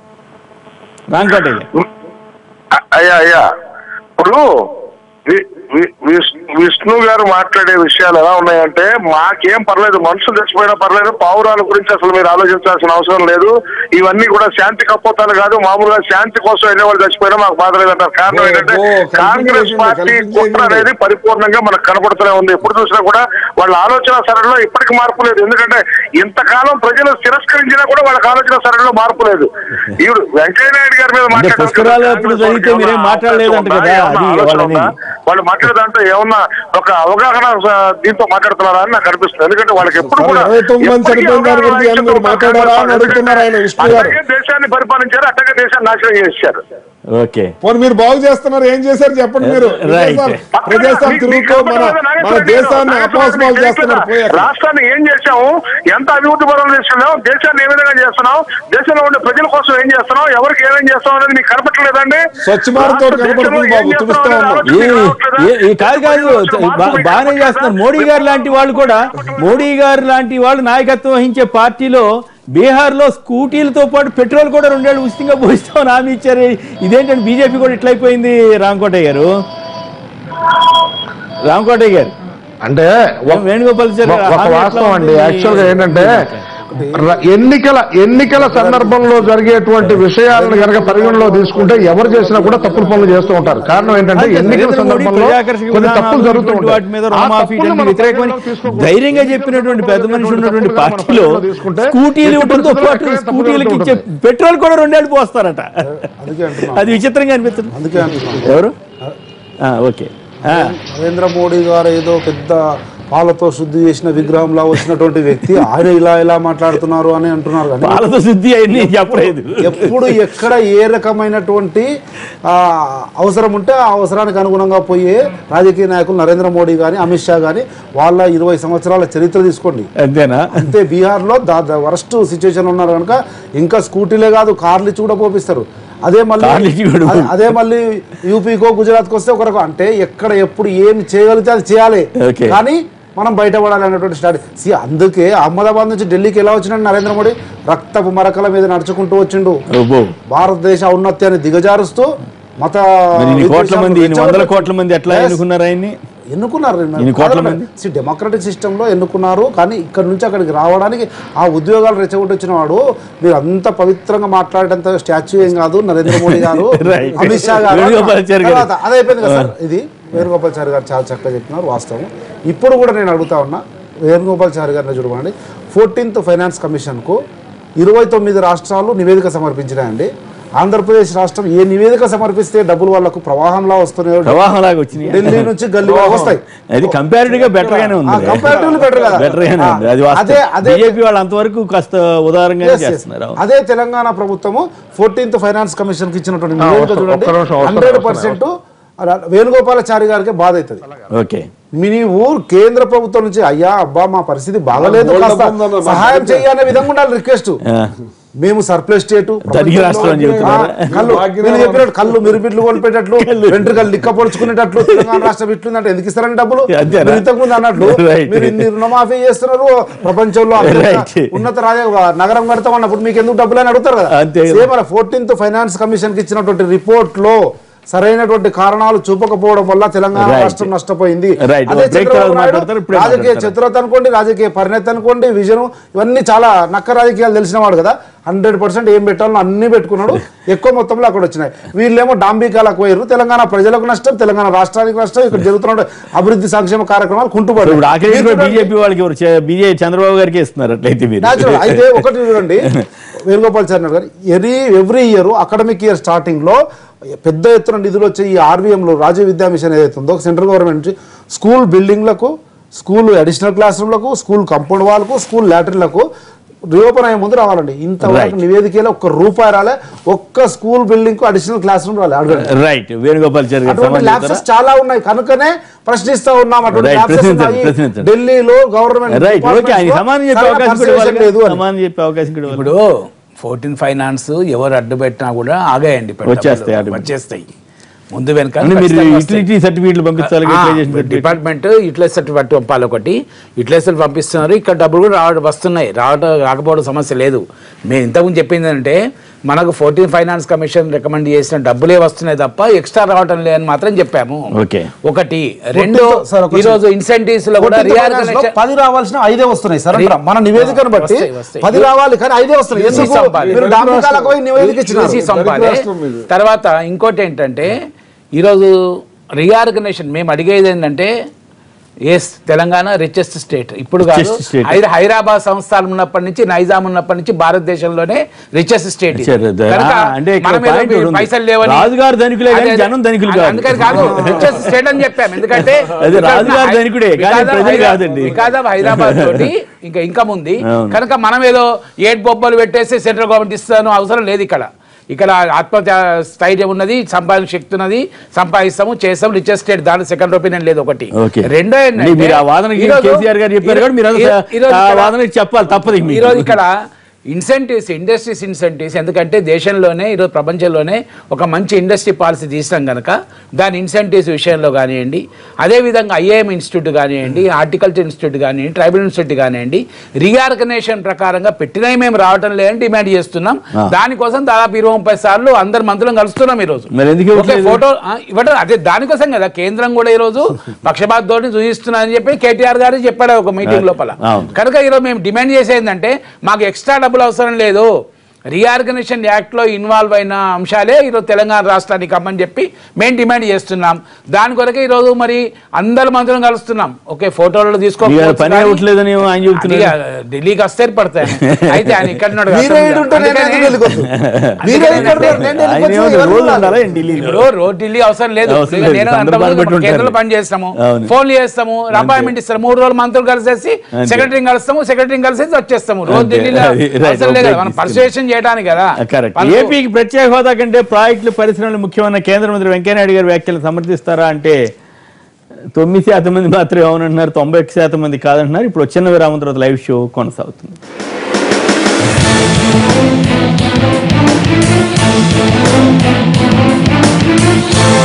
రామకోట గారు అ- అయ్యా అయ్యా ఇప్పుడు వి- వి- విష్- విష్ణు గారు మాట్లాడే విషయాలు ఎలా ఉన్నాయంటే మాకేం పర్లేదు మనుషులు చచ్చిపోయినా పర్లేదు పావురాల గురించి అసలు మీరు ఆలోచించాల్సిన అవసరం లేదు ఇవన్నీ కూడా శాంతి కపోతాలు కాదు మామూలుగా శాంతి కోసం వెళ్ళే వాళ్ళు చచ్చిపోయినా మాకు బాధ లేదంటారు కారణం ఓ, ఏంటంటే ఓ, కల్పించేసింది, కాంగ్రెస్ పార్టీ కల్పించేసింది. కుట్ర అనేది పరిపూర్ణంగా మనకు కనబడుతూనే ఉంది ఎప్పుడు చూసినా కూడా వాళ్ళ ఆలోచన సరళిలో ఇప్పటికి మార్పు లేదు ఎందుకంటే ఇంతకాలం ప్రజలు తిరస్కరించినా కూడా వాళ్ళకి ఆలోచన సరళిలో మార్పు లేదు ఇప్పుడు వెంకయ్య నాయుడు గారి మీద అంటే మాట్లాడడం పుస్తకాలు కాంగ్రెస్ అప్పుడు వాళ్ళకి చదివితే మీరేం ఏమన్నా మాట్లాడలేదంట అవకాశం కదా ఉందా? అది ఏమన్నా వాళ్ళని ఆలోచన ఉందా? వాళ్ళు మాట్లాడే దాంట్లో ఏమన్నా ఒక అవగాహన ఆ, దీంతో మాట్లాడుతున్నారా అని నాకు అనిపిస్తుంది ఎందుకంటే వాళ్ళకి ఎప్పుడు సార్, కూడా ఇరవై తొమ్మిది మంది ఎప్పటికీ చనిపోయిన దాని గురించి అవగాహన ఏమైనా మీరు మాట్లాడారా అని అడుగుతున్నారు ఆయన విష్ణు గారు. అట్లాగే దేశాన్ని పరిపాలించారు అట్లాగే దేశాన్ని నాశనం చేశారు ఓకే పోనీ మీరు బాగు చేస్తున్నారు ఏం చేశారు చెప్పండి మీరు Right. ప్రదేశాలు- ప్రదేశాలు తిరుగుతూ మన మన దేశాన్ని అపవాసమాలు చేస్తున్నారు పోయారు రాష్ట్రాన్ని ఏం చేశాము ఎంత అభివృద్ధి పరం చేస్తున్నాం దేశాన్ని ఏ విధంగా చేస్తున్నాం దేశంలో ఉండే ప్రజల కోసం ఏం చేస్తున్నాం ఎవరికి ఏమేం చేస్తాం అనేది మీకు కనపట్లేదండి స్వచ్ఛ భారత్ తోటి కనపడుతుంది బాబు, చూపిస్తా ఉన్నాం. ఈ ఈ- ఈ కాదు కాదు బా- బాగానే చేస్తున్నారు మోడీ గారు లాంటి వాళ్ళు కూడా మోడీ గారు లాంటి వాళ్ళు నాయకత్వం వహించే పార్టీలో బీహార్ లో స్కూటీలతో పాటు పెట్రోల్ కూడా రెండేళ్ళు ఉచితంగా పోయిస్తామని హామీ ఇచ్చారు ఇదేంటంటే బీజేపీ కూడా ఇట్లయిపోయింది రామకోటయ్య గారు రామకోటయ్య గారు అంటే ఒక- వేణుగోపాలాచారి ఒక- ఒక హామీ ఎట్లా వాస్తవం అండి ఉంది? యాక్చువల్ గా ఏంటంటే ర- ఎన్నికల ఎన్నికల సందర్భంలో జరిగేటువంటి విషయాలను కనుక పరిగణలో తీసుకుంటే ఎవరు చేసినా కూడా తప్పులు పనులు చేస్తూ ఉంటారు కారణం ఏంటంటే అంతే, ఎన్నికల నరేంద్ర మోడీ సందర్భంలో ప్రజాకర్షక కొన్ని విధానాలు తప్పులు జరుగుతూ ఇటువంటి వాటి మీద ఉంటాయి ఆ రుణమాఫీ తప్పుల్ని ఇటువంటి మనం వ్యతిరేకమని పరిగణలోకి తీసుకోకూడదు. ధైర్యంగా చెప్పినటువంటి పెద్ద మనిషి ఉన్నటువంటి తప్పులు పార్టీలో మనం తీసుకుంటే స్కూటీలు ఎట్టి ఇవ్వడంతో పరిస్థితుల్లో పాటు ఎక్కడైనా తప్పు స్కూటీలకి జరుగుతూ ఇచ్చే ఉంటుంది. పెట్రోల్ కూడా రెండేళ్ళు పోస్తారట అందుకే అంటున్నాను అది విచిత్రంగా అనిపిస్తుంది అందుకే అంటున్నాను ఎవరు ఆ, ఓకే ఆ, నరేంద్ర మోడీ గారు ఏదో పెద్ద పాలతో శుద్ధి చేసిన విగ్రహంలా వచ్చినటువంటి వ్యక్తి ఆయన ఇలా ఇలా మాట్లాడుతున్నారు అని అంటున్నారు కానీ పాలతో శుద్ధి అయింది చెప్పలేదు ఎప్పుడు ఎక్కడ ఏ రకమైనటువంటి ఆ, అవసరం ఉంటే ఆ అవసరానికి అనుగుణంగా పోయే రాజకీయ నాయకులు నరేంద్ర మోడీ కానీ అమిత్ షా కానీ వాళ్ళ ఇరవై సంవత్సరాల చరిత్ర తీసుకోండి అంతేనా అంతే బీహార్లో దా వరస్ట్ సిచ్యువేషన్ ఉన్నారు కనుక ఇంకా స్కూటీలే కాదు కార్లు ఇచ్చి కూడా పోపిస్తారు అదే మళ్ళీ కార్లు ఇచ్చి కూడా అదే- అదే మళ్ళీ యూపీకో గుజరాత్కి వస్తే ఒకరకు అంటే ఎక్కడ ఎప్పుడు ఏం చేయగలిగితే అది చేయాలి Okay. కానీ మనం బయటపడాలి అనేటువంటి స్టార్ట్ సి అందుకే అహ్మదాబాద్ నుంచి ఢిల్లీకి ఎలా వచ్చినాడు నరేంద్ర మోడీ రక్తపు మరకల మీద నడుచుకుంటూ వచ్చిండు ఓబో భారతదేశ ఔన్నత్యాన్ని దిగజారుస్తూ మత మరి ఇన్ని కోట్ల విద్వేషాలు మంది ఇన్ని వందల రెచ్చగొట్టు- కోట్ల మంది ఎట్లా Yes. ఎన్నుకున్నారు ఆయన్ని ఎన్నుకున్నారు ఇన్ని కోట్ల మంది? డెమోక్రటిక్ సిస్టంలో ఎన్నుకున్నారు కానీ ఇక్కడ నుంచి అక్కడికి రావడానికి ఆ ఉద్యోగాలు రెచ్చగొట్టించిన వాడు మీరు అంత పవిత్రంగా మాట్లాడేంత స్టాచ్యూ ఏం కాదు నరేంద్ర మోడీ గారు Right. అమిత్ షా గారు వేణుగోపాలాచారి గారు. తర్వాత అది అయిపోయింది కదా సార్ ఇది వేణుగోపాల్చారి గారు చాలా చక్కగా చెప్పినారు వాస్తవం ఇప్పుడు కూడా నేను అడుగుతా ఉన్నా వేణుగోపాల్చారి గారిని చూడమండి ఫోర్టీన్త్ ఫైనాన్స్ కమిషన్కు ఇరవై తొమ్మిది రాష్ట్రాలు నివేదిక సమర్పించినాయండి ఆంధ్రప్రదేశ్ రాష్ట్రం ఏ నివేదిక సమర్పిస్తే డబ్బులు వాళ్ళకు ప్రవాహంలా వస్తున్నాయో ప్రవాహం లాగా వచ్చినాయి ఢిల్లీ నుంచి గల్లీ వరకు వస్తాయి అది కంపారిటివ్ గా బెటర్ గానే ఉంది కంపారిటివ్లీ బెటర్ కదా బెటర్ గానే ఉంది అది అదే అదే బీజేపీ వాళ్ళు అంతవరకు కాస్త ఉదారంగానే Yes, yes. చేస్తున్నారు అదే తెలంగాణ ప్రభుత్వము ఫోర్టీన్త్ ఫైనాన్స్ కమిషన్ కి ఇచ్చినటువంటి నివేదిక వస్తా- చూడండి ఒక్క నిమిషం, వస్తాను, హండ్రెడ్ వస్తాను, పర్సెంట్ వేణుగోపాలాచారి గారికి బాధ అవుతుంది ఓకే మీ నీవు కేంద్ర ప్రభుత్వం నుంచి అయ్యా అబ్బా మా పరిస్థితి బాగలేదు గోల్డ్ కాస్త ఉందన్న మా సహాయం దగ్గర. చెయ్యి అనే విధంగా ఉండాలి రిక్వెస్ట్ ఆ. మేము సర్ప్లస్ స్టేట్ ధనిక రాష్ట్రం అని చెబుతున్నారా? కళ్ళు భాగ్యనగరం. మీరు చెప్పినట్టు కళ్ళు మిరుపిట్లు కొనిపెట్టట్లు వెంట్రుకలు లిక్క పొడుచుకునేటట్లు తెలంగాణ రాష్ట్రం ఇట్లుందంటే ఎందుకు ఇస్తారని డబ్బులు అంతేనా? మీరు ఇంతకు ముందు అన్నట్లు Right. మీరు ఇన్ని రుణమాఫీ చేస్తున్నారు ప్రపంచంలో అత్యంత Right. ఉన్నత రాజ నగరం కడతాం అన్నప్పుడు మీకు ఎందుకు డబ్బులు అని అడుగుతారు కదా అంతే కదా. సేమ్ ఫోర్టీన్త్ ఫైనాన్స్ కమిషన్ కి ఇచ్చినటువంటి రిపోర్ట్ లో సరైనటువంటి కారణాలు చూపకపోవడం వల్ల తెలంగాణ Right. రాష్ట్రం నష్టపోయింది Right. అదే Break చంద్రబాబు తర్వాత నాయుడు మాట్లాడతారు, ఇప్పుడే రాజకీయ మాట్లాడతారు. చతురత అనుకోండి రాజకీయ పరిణతి అనుకోండి విజన్ ఇవన్నీ చాలా నక్క రాజకీయాలు తెలిసిన వాడు కదా హండ్రెడ్ పర్సెంట్ ఏం పెట్టాలో అన్ని పెట్టుకున్నాడు ఎక్కువ మొత్తంలో అక్కడ వచ్చినాయి వీళ్ళేమో డాంబికాలకు పోయారు తెలంగాణ ప్రజలకు నష్టం తెలంగాణ రాష్ట్రానికి నష్టం ఇక్కడ జరుగుతున్న అభివృద్ధి సంక్షేమ కార్యక్రమాలు కుంటుపడి ఇప్పుడు ఆఖరి బీజేపీ వాళ్ళకి ఎవరు బీజేపీ చంద్రబాబు గారికి ఇస్తున్నారు అట్లయితే మీరు న్యాచురల్ అయితే ఒకటి చూడండి Venugopal Charan garu every every year academic year starting లో పెద్ద ఎత్తున నిధులు వచ్చే ఈ RVM లో రాజీవ్ విద్యా మిషన్ ఏదైతే ఉందో సెంట్రల్ గవర్నమెంట్ నుంచి స్కూల్ బిల్డింగ్లకు స్కూల్ అడిషనల్ క్లాస్ రూమ్లకు స్కూల్ కాంపౌండ్ వాళ్ళకు స్కూల్ లాటరీలకు రీఓపెన్ అయ్యే ముందు రావాలండి ఇంతవరకు Right. నివేదికలో ఒక్క రూపాయి రాలే ఒక్క స్కూల్ బిల్డింగ్ కు అడిషనల్ క్లాస్ రూమ్ రాలే అడగండి రైట్ వేణుగోపాల్చారి గారు అటువంటి సమాధానం ల్యాబ్సెస్ చెప్తారా? చాలా ఉన్నాయి కనుకనే ప్రశ్నిస్తా ఉన్నాం అటువంటి Right, lapses ప్రశ్నించండి, ఉన్నాయి. ప్రశ్నించండి. ఢిల్లీలో గవర్నమెంట్ రైట్ ఓకే ఆయన సమానం చెప్పే అవకాశం కూడా ఇవ్వాలి లేదు కదా. అని. సమానం చెప్పే అవకాశం కూడా ఇవ్వాలి. ఇప్పుడు ఫోర్టీన్ ఫైనాన్స్ ఎవరు అడ్డు పెట్టినా కూడా ఆగాయండి ఇప్పుడు వచ్చేస్తాయి డబ్బులు. అడ్డు. వచ్చేస్తాయి ముందు వెనక అంటే మీరు ఖచ్చితంగా వస్తాయి. యూటిలిటీ సర్టిఫికేట్లు పంపించాలి ఆ, application certificate. Department utilize certificate పంపాలి ఒకటి యూటిలైజ్ పంపిస్తున్నారు ఇక్కడ డబ్బులు కూడా రావడం వస్తున్నాయి రావడం రాకపోవడం సమస్య లేదు మేము ఇంతకుముందు చెప్పింది అంటే మనకు ఫోర్టీన్ ఫైనాన్స్ కమిషన్ రికమెండ్ చేసిన డబ్బులే వస్తున్నాయి తప్ప ఎక్స్ట్రా రావటం లేదని మాత్రం చెప్పాము ఓకే. ఒకటి రెండు సార్, ఒక ఈ రోజు ఇన్సెంటివ్స్ లో కూడా 14th finance లో reorganization- పది రావాల్సిన ఐదే వస్తున్నాయి సార్ అంటున్నా. మన నివేదికను బట్టి వస్తాయి, వస్తాయి. పది రావాలి కానీ ఐదే వస్తున్నాయి యూసీ ఎందుకు సంపాలి. మీరు డాంబికాలకు పోయి నివేదిక ఇచ్చినారు యూసీ సంపాలి రాష్ట్రం ఇది. తర్వాత ఇంకోటి ఏంటంటే ఈరోజు రీఆర్గనైజేషన్ మేము అడిగేది ఏంటంటే ఎస్ తెలంగాణ రిచెస్ట్ స్టేట్ ఇప్పుడు కాదు Richest state. హై- హైదరాబాద్ సంస్థలు ఉన్నప్పటి నుంచి నైజాం ఉన్నప్పటి నుంచి భారతదేశంలోనే రిచెస్ట్ స్టేట్ ఇది. సరే, ద- కనుక ఆ, అంటే ఇక్కడ మనం ఏదో point ఒకటి ఉంది. పైసలు లేవని రాజుగారు ధనికులే కానీ అదే, అదే. జనం ధనికులు కాదు. అందుకని కాదు రిచెస్ట్ స్టేట్ అని చెప్పాం ఎందుకంటే అదే, రాజుగారు ధనికుడే, కానీ ప్రజలు కాదండి. బికాజ్ ఆఫ్ హైదరాబాద్ తోటి ఇంకా ఇన్కమ్ ఉంది అవును. కనుక మనం ఏదో ఏడు బొబ్బలు పెట్టేసి సెంట్రల్ గవర్నమెంట్ ఇస్తాను అవసరం లేదు ఇక్కడ ఇక్కడ ఆత్మహత్య స్థైర్యం ఉన్నది సంపాదన శక్తి ఉన్నది సంపాదిస్తాము చేస్తాము రిచెస్ట్ స్టేట్ దాని సెకండ్ ఒపీనియన్ లేదు ఒకటి ఓకే రెండో అంటే మీరు ఆ వాదనకి ఈరోజు- కేసీఆర్ గారు చెప్పారు కాబట్టి మీరు ఈ- అంతా ఈరోజు ఆ ఇక్కడ- వాదనకి చెప్పాలి తప్పదు ఇంక మీకు. ఈరోజు ఇక్కడ ఇన్సెంటివ్స్ ఇండస్ట్రీస్ ఇన్సెంటివ్స్ ఎందుకంటే దేశంలోనే ఈరోజు ప్రపంచంలోనే ఒక మంచి ఇండస్ట్రీ పాలసీ తీసినాం కనుక దాని ఇన్సెంటివ్స్ విషయంలో కానివ్వండి అదేవిధంగా ఐఏఎం ఇన్స్టిట్యూట్ కానివ్వండి హార్టికల్చర్ ఇన్స్టిట్యూట్ కానివ్వండి ట్రైబల్ ఇన్స్టిట్యూట్ కానివ్వండి రీఆర్గనైజేషన్ ప్రకారంగా పెట్టినవి మేము రావటం లేదని డిమాండ్ చేస్తున్నాం ఆ. దానికోసం దాదాపు ఇరవై ముప్పై సార్లు అందరు మంత్రులను కలుస్తున్నాం ఈరోజు మరి ఎందుకు ఓకే, ఇవ్వట్లేదు? ఫోటో ఆ, ఇవ్వడం అదే దానికోసం కదా కేంద్రం కూడా ఈరోజు పక్షపాత ధోరణి చూపిస్తున్నా అని చెప్పి కేటీఆర్ గారు చెప్పాడు ఒక మీటింగ్ లోపల అవును. కనుక ఈరోజు మేము డిమాండ్ చేసేది ఏంటంటే మాకు ఎక్స్ట్రా డబ్బులు అవసరం లేదు రీఆర్గనైజేషన్ యాక్ట్లో ఇన్వాల్వ్ అయిన అంశాలే ఈరోజు తెలంగాణ రాష్ట్రానికి అమ్మని చెప్పి మేము డిమాండ్ చేస్తున్నాం దాని కొరకే ఈరోజు మరి అందరు మంత్రులను కలుస్తున్నాం ఓకే ఫోటోలు తీసుకో ఇక పని అవ్వట్లేదని ఏమో ఆయన చెబుతున్నారు. ఢిల్లీకి వస్తే పడతాయి అయితే ఆయన ఇక్కడ ఉన్నాడు కదా. మీరే ఈడు ఉంటే నేను అందుకనే- ఎందుకు వెళ్ళిపోతు? మీరే ఇక్కడ ఉంటే నేను ఆయన వెళ్ళిపోతు, ఏమో ఎవరు రోజు ఉన్నారు? ఉండాలా ఏంటి ఢిల్లీలో? ఇప్పుడు రోడ్ ఢిల్లీ అవసరం లేదు అవసరం ఇక లేదు. నేను సందర్భాన్ని అంతకుముందు బట్టి ఉంటారు. కేంద్రంలో పని చేస్తాము అవును. ఫోన్లు చేస్తాము అపాయింట్మెంట్ ఇస్తారు మూడు రోజులు మంత్రులు కలిసేసి అంతే. సెక్రటరీని కలుస్తాము సెక్రటరీని కలిసేసి వచ్చేస్తాము రోజు అంతే. ఢిల్లీలో అది రైట్. అవసరం లేదు కదా మనం ఉపయోగిస్తుంది. పర్సువేషన్ చేయడానికి కదా కరెక్ట్ వాళ్ళు- ఏపీకి ప్రత్యేక హోదా కంటే ప్రాజెక్టులు పరిశ్రమలు ముఖ్యమైన కేంద్ర మంత్రి వెంకయ్యనాయుడు గారి వ్యాఖ్యలు సమర్థిస్తారా అంటే తొమ్మిది శాతం మంది మాత్రమే అవునంటున్నారు తొంభై ఒక్క శాతం మంది కాదంటున్నారు ఇప్పుడు చిన్న విరామం తర్వాత లైవ్ షో కొనసాగుతుంది Thank